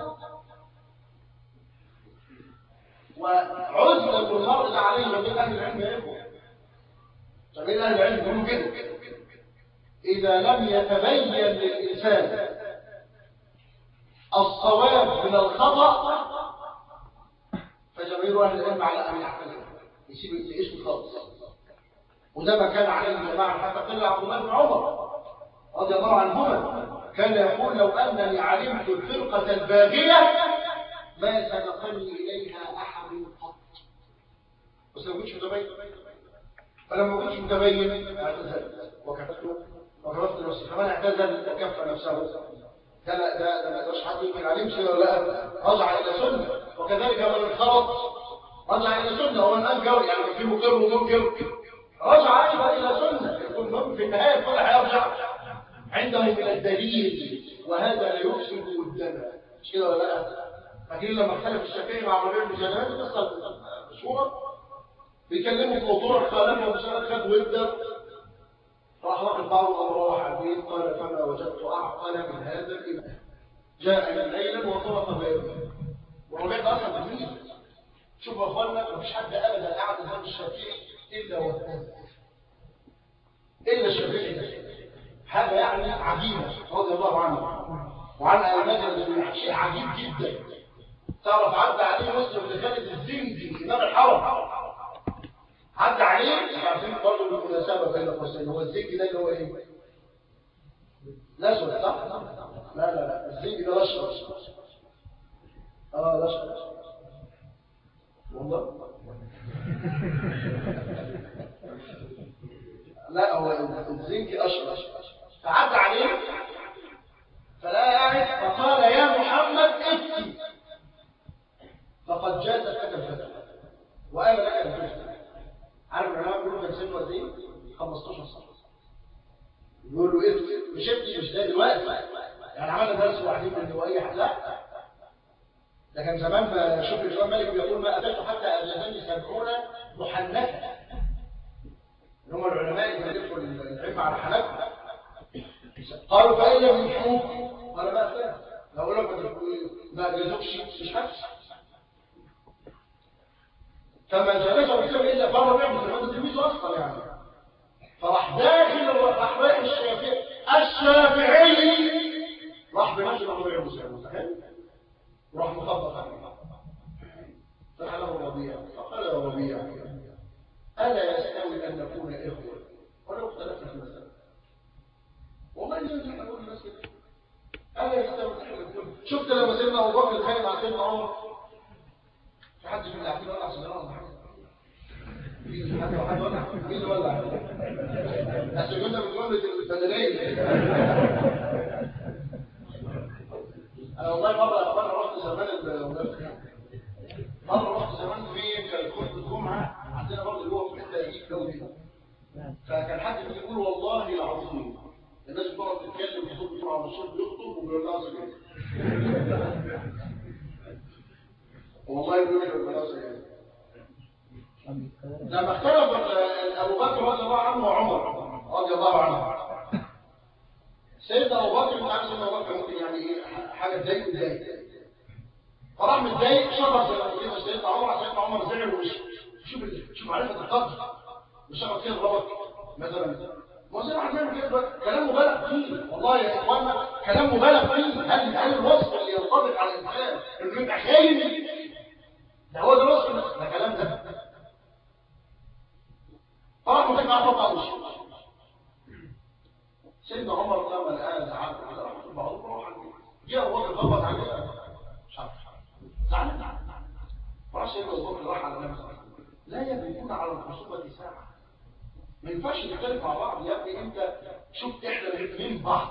وعزلة المرء ده عليه من أهل العلم يقول فمن أهل العلم يقولوا كده إذا لم يتبين للإنسان الصواب من الخطأ فجماهير أهل العلم على أن يحتمل يسيب اسمه خالص وده ما كان عليه الجماعة حتى قال عبد الله بن عمر رضي الله عنهما كان يقول لو أنني علمت الفرقة الباغية ما سبقني إليها أحد قط بس ما كنتش متبين فلما كنتش متبين اعتزلت وكفته وكفت نفسي كمان اعتزل وكف نفسه ده لا ده ده ما يقدرش حد يمكن عليه مش ولا لا رجع الى سنه وكذلك من انخرط رجع الى سنه هو الان جوي يعني في مقر ومنكر رجع ايضا الى سنه يكون المهم في النهايه كل هيرجع عنده من الدليل وهذا لا يفسد الدم مش كده ولا لا فاكرين لما اختلف الشافعي مع ربيع بن جلال قصه مشهوره بيكلموا في موضوع خالفه ومشارك خد وده راح واخد بعضه وروح على البيت قال فما وجدت اعقل من هذا الامام جاء ليلا وطرق بابه وربيع ده اصلا جميل شوف يا اخوانا مفيش حد ابدا قعد قدام الشافعي الا واهتز الا الشافعي ده هذا يعني عجيبة رضي الله عنه وعن أئمته شيء عجيب جدا تعرف عدى عليه مسلم بن خالد الزندي إمام الحرم عدى عليه عارفين برضه بالمناسبة بين قوسين هو الزنج ده اللي هو ايه الاسود صح لا لا لا الزنج ده الاشقر اه الاشقر والله لا هو الزنك اشقر فعدى عليه فلا قاعد فقال يا محمد ابكي فقد جازت لك الفتح وقال لك الفتح عارف العلماء بيقولوا كان سنه قد ايه 15 سنه يقول له ابكي مش ابكي مش ده دلوقتي يعني عملنا درس وحدين من النوائيه لا ده كان زمان ما شوف الإمام مالك بيقول ما أتيت حتى أجلني سبعون محنكا هم العلماء اللي بيدخلوا العلم على حنكها قالوا فإن لم يحوك قال ما أتاه لو لك ما أجلزوكش مش حبس فما جلسه وكتب إلا فهو بيعمل في هذا تلميذه أصلا يعني فراح داخل راح رايح الشافعي الشافعي راح بنفسه راح بيعمل متخيل راح مخبط عليه فقاله ربيع فقال يا ربيع ألا يستوي أن نكون إخوة ولو اختلفنا في المسألة والله يجب أن أقول الناس كده ألا يستوي أن نكون شفت لما سيدنا أبو بكر اتخانق مع سيدنا عمر في حد من العقيد ولع سيدنا عمر مين حد حد ولع مين اللي ولع أصل كنا بنقول الفدنية انا والله مره مره رحت زمان مره رحت زمان في كان خطبه الجمعه عندنا برضه اللي هو في حته يجيب دولي فكان حد بيقول والله العظيم الناس بتقعد تتكلم في خطبه الجمعه والشيخ بيخطب وبيقول كده والله بيقول لك بالله لما اختلف ابو بكر رضي الله عنه وعمر رضي الله عنه سيدنا ابو بكر انت عارف سيدنا ابو بكر ممكن يعني ايه حاجه تضايقه تضايق فراح متضايق شبر زي سيدنا عمر سيدنا عمر زعل ومشي شوف شوف معرفه القدر مش شبر كده ضربك مثلا وزي ما احنا كده كلام مبالغ فيه والله يا اخوانا كلام مبالغ فيه هل هل الوصف اللي ينطبق على الانسان انه يبقى خاين ده هو ده الوصف ده كلام ده فراح متضايق عطى ومشي سيدنا عمر لما الآن زعل على رحمة بعضهم روح عنه جاء أبو بكر خبط عليه مش عارف زعل راح سيدنا أبو بكر راح على نفسه لا يبنون على الخصوبة ساعة ما ينفعش نختلف مع بعض يا ابني انت شوف احنا الاثنين بعض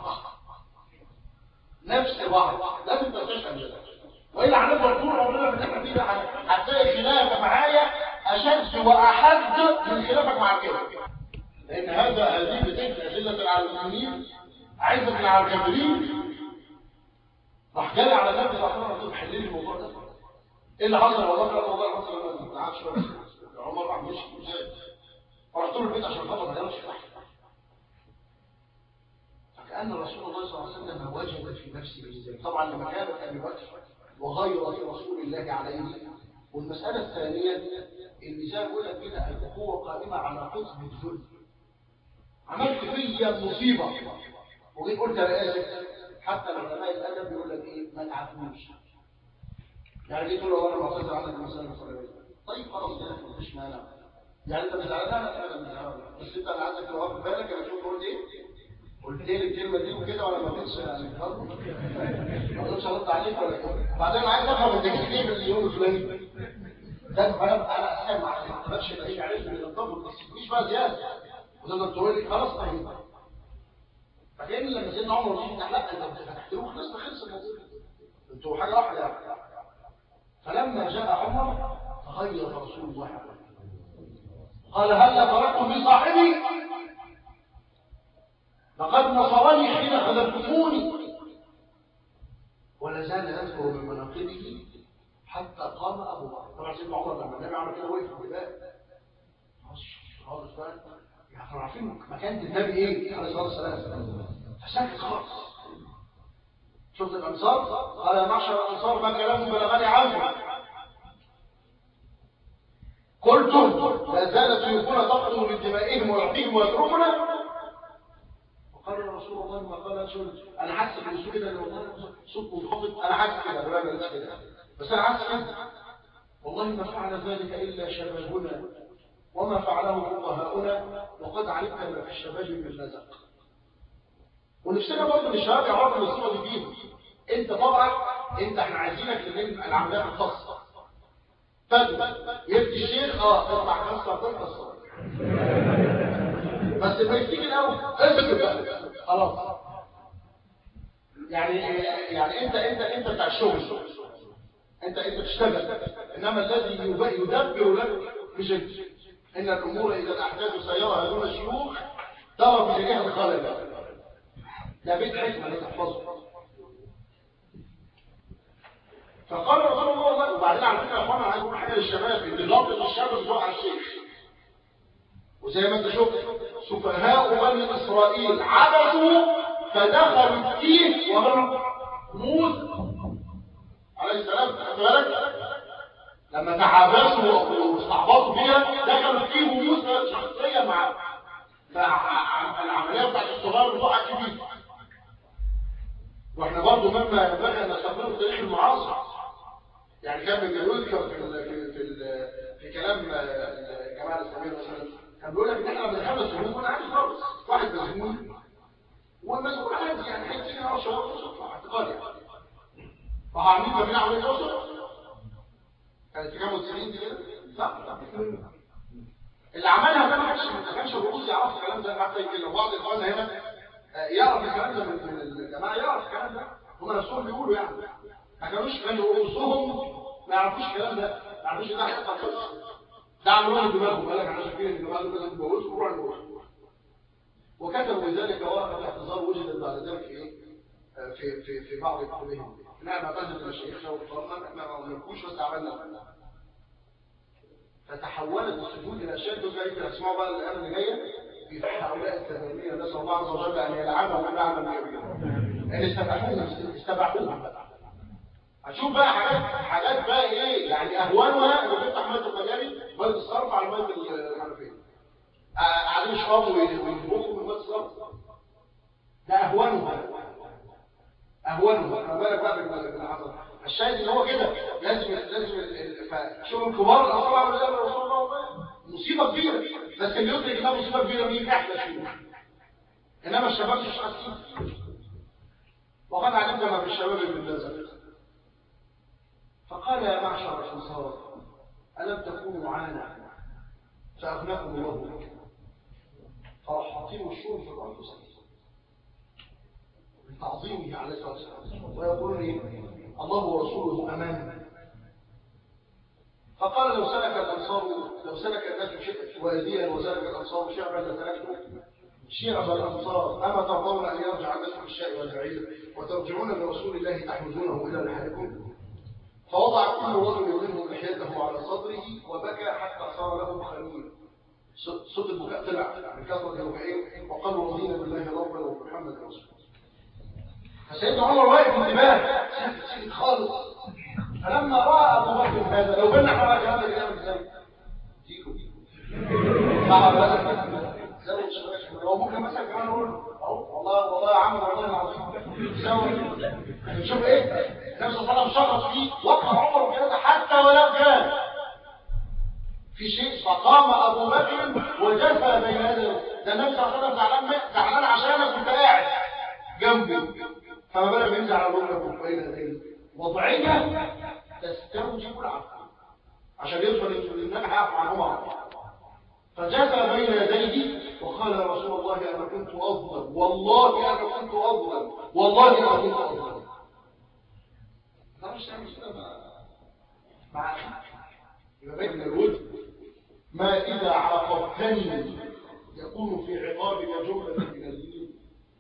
نفس بعض لازم تستشهد والا هنفضل طول عمرنا في احنا فيه ده هتلاقي خلافك معايا اشد واحد من خلافك مع الكافر لأن هذا هذه بتنفع أذلة على المؤمنين عزة على الكافرين راح جالي على النبي صلى الله عليه وسلم حل لي الموضوع ده ايه اللي حصل والله كان الموضوع حصل ما قعدش عمر راح مشي وزاد فرحت له البيت عشان خبط عليه مش تحت فكأن رسول الله صلى الله عليه وسلم وجد في نفسه بالذات طبعا لما كانت أبي بكر وغيرة رسول الله عليه والمسألة الثانية النساء يقول لك كده الأخوة قائمة على قطب الذل عملت فيا مصيبة وجيت قلت انا اسف حتى العلماء الادب بيقول لك ايه ما تعفوش يعني جيت تقول له انا معتذر عنك المساله الفلانيه طيب خلاص يا اخي مفيش مانع يعني انت مش زعلان انا مش زعلان بس انت انا عايزك لو واخد بالك انا شوف قلت ايه قلت لي الكلمه دي وكده ولا ما كنتش يعني برضه ما كنتش ارد عليك ولا كده بعدين عايز افهم انت جيت ليه باليوم الفلاني ده انا انا سامع ما اقدرش الاقي عليك من الضبط بس مفيش بقى زياده وتقدر تقول لي خلاص طيب فكأن لما سيدنا عمر رضي الله لا انت فتحت له خلاص خلص الموضوع انتوا حاجه واحده يعني فلما جاء عمر تغير رسول الله قال هل تركتم بصاحبي لقد نصرني حين خذلتموني ولا زال يذكر من مناقبه حتى قام ابو بكر طبعا سيدنا عمر لما النبي عمل كده وقف في الباب خالص بقى احنا عارفين مكانة النبي ايه عليه الصلاة والسلام فساكت خالص شفت الأنصار قال يا معشر الأنصار ما كلام بلغني عنه قلتم لا زالت سيوفنا تقتل من دمائهم ويعطيهم ويتركنا وقال يا رسول الله ما قال رسول انا حاسس بالصوت كده والله صوت منخفض انا حاسس كده بلا كده بس انا حاسس كده والله ما فعل ذلك الا شبابنا وما فعله فقهاؤنا وقد علمت ما في الشباب من نزق ونفسنا برضه ان الشباب يعرفوا الصوره دي فيهم انت طبعا انت احنا عايزينك تنين العمليات الخاصه فتوى يفتي الشيخ اه اطلع كسر ده كسر بس ما يفتيك الاول اسكت بقى خلاص يعني يعني انت انت انت بتاع الشغل انت انت بتشتغل انما الذي يدبر لك مش انت ان الامور اذا الاحداث سيرها دون الشيوخ ترى في جميع الخلل ده بيت حكمه لتحفظه فقال رسول الله وبعدين على فكره يا اخوانا عايز اقول حاجه للشباب ان لفظ الشاب بتوع الشيخ وزي ما انت شفت سفهاء بني اسرائيل عبثوا فدخلوا التيه ومن موسى عليه السلام خد بالك لما تعابسوا واستعبطوا فيها دخلوا التيه وموسى شخصيا معاه فالعمليه بتاعت الصغار بتوع كبير واحنا برضه مما ينبغي ان نستقبله في التاريخ المعاصر يعني كان من يذكر في ال في في, ال في كلام الجماعه الاسلاميه مثلا كان بيقول لك ان احنا من خمس سنين كنا عادي خالص واحد مسجون والمسؤول عادي يعني حته سنه او شهور صدفه اعتقادي يعني فعاملين ما بين عمليه اسر كانت في كام وتسعين دي كده صح اللي عملها ده ما كانش ما كانش الرؤوس يعرف الكلام ده حتى يمكن بعض اخواننا هنا يعرف الكلام ده من الجماعه يعرف الكلام ده هم نفسهم بيقولوا يعني ما كانوش كانوا رؤوسهم ما يعرفوش الكلام ده ما يعرفوش ده هيحصل خالص ده عملوها دماغهم قال لك احنا شايفين ان الجماعه دول لازم يتجوزوا وروح نروح وكتبوا لذلك ورقه الاعتذار وجدت بعد ذلك ايه في في في بعض كتبهم نعم اعتذر للشيخ شوقي فرمان احنا ما نركوش بس عملنا فتحولت السجود الى اشياء دول يمكن هتسمعوا بقى الايام اللي جايه في هؤلاء الثمانيه نسال الله عز وجل ان يلعنهم ولعنهم ان استبعدوهم استبعدوهم هتشوف بقى حاجات حاجات بقى ايه يعني اهوانها انه بيفتح ميه الطجاري ميه الصرف على ميه الحنفيه قاعدين يشربوا وينفخوا من ميه الصرف ده اهوانها اهوانها خلي بالك بقى بالعصر الشاهد ان هو كده لازم لازم فشوف الكبار الاصحاب عملوا زي رسول الله مصيبه كبيره بس اللي يدرك انها مصيبه كبيره مين احلى شيء انما الشباب مش حاسين وقد علمت ما في الشباب من ذلك فقال يا معشر الانصار الم تكونوا معانا فاغناكم الله بك فراح حاطين الشور في الانفس من تعظيمه عليه الصلاه والسلام ويقولون ايه الله ورسوله امان فقال لو سلك الانصار لو سلك الناس واديا وسلك الانصار شعبا لتركته شعب الانصار اما ترضون ان يرجع الناس بالشاء والبعير وترجعون لرسول الله تحمدونه الى رحلكم فوضع كل رجل منهم لحيته على صدره وبكى حتى صار له خليل صوت البكاء طلع من كثره البكاء وقالوا رضينا بالله ربا وبمحمد رسول فسيدنا عمر واقف انتباه ساكت ساكت خالص فلما راى ابو بكر هذا لو بينا احنا بقى هذا الكلام ازاي تيجوا صعب بقى زود شويه هو ممكن مثلا كمان نقول والله والله يا عم والله العظيم زود شوف ايه النبي صلى الله عليه وسلم شرط فيه وقف عمر بهذا حتى ولو كان في شيء فقام ابو بكر وجثى بين يديه ده النبي صلى الله عليه وسلم زعلان زعلان عشانك وانت قاعد جنبي فما بالك ينزل على ركبه بين يديه وضعيه تستوجب العفو عشان يدخل النبي هيعفو عن عمر فجثى بين يديه وقال يا رسول الله انا كنت اظلم والله انا كنت اظلم والله انا كنت اظلم ده مش تعمل كده مع يبقى بين الود ما اذا عاقبتني يكون في عقابك جمله من الدين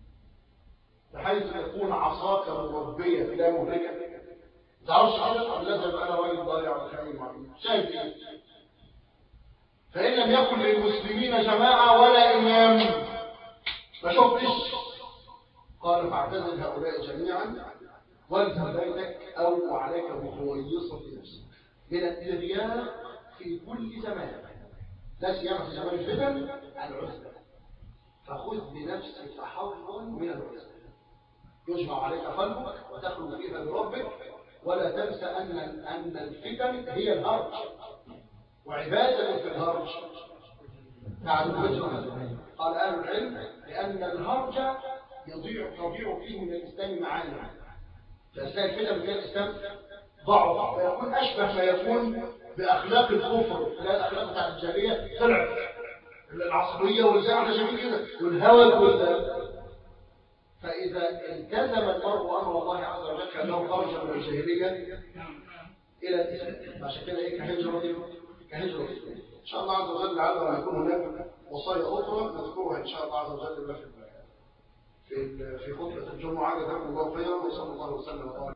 بحيث تكون عصاك مربيه لا مهلكه تعرفش كده لازم انا راجل ضايع وخاين معين شايف ايه فإن لم يكن للمسلمين جماعة ولا إمام ما شفتش قال فاعتزل هؤلاء جميعا والزم بيتك أو عليك بخويصة نفسك من التغيير في كل زمان لا سيما في زمان الفتن العزلة فخذ بنفسك حظا من العزلة يجمع عليك قلبك وتخلو فيها بربك ولا تنسى أن أن الفتن هي الهرج وعبادة في الهرج بعد الهجرة قال أهل العلم لأن الهرج يضيع تضيع فيه من الإسلام معاني فأثناء الفتن في الإسلام ضعف فيكون أشبه ما يكون بأخلاق الكفر لا الأخلاق بتاع الجاهلية طلعت العصبية والزعم ده شبيه كده والهوى وال فإذا التزم المرء أمر الله عز وجل كأنه خرج من الجاهلية إلى الإسلام عشان كده إيه كهجرة كهجرة إن شاء الله عز وجل لعله يكون هناك وصايا أخرى نذكرها إن شاء الله عز وجل في في في خطبة الجمعة جزاكم الله خيرا وصلى الله وسلم وبارك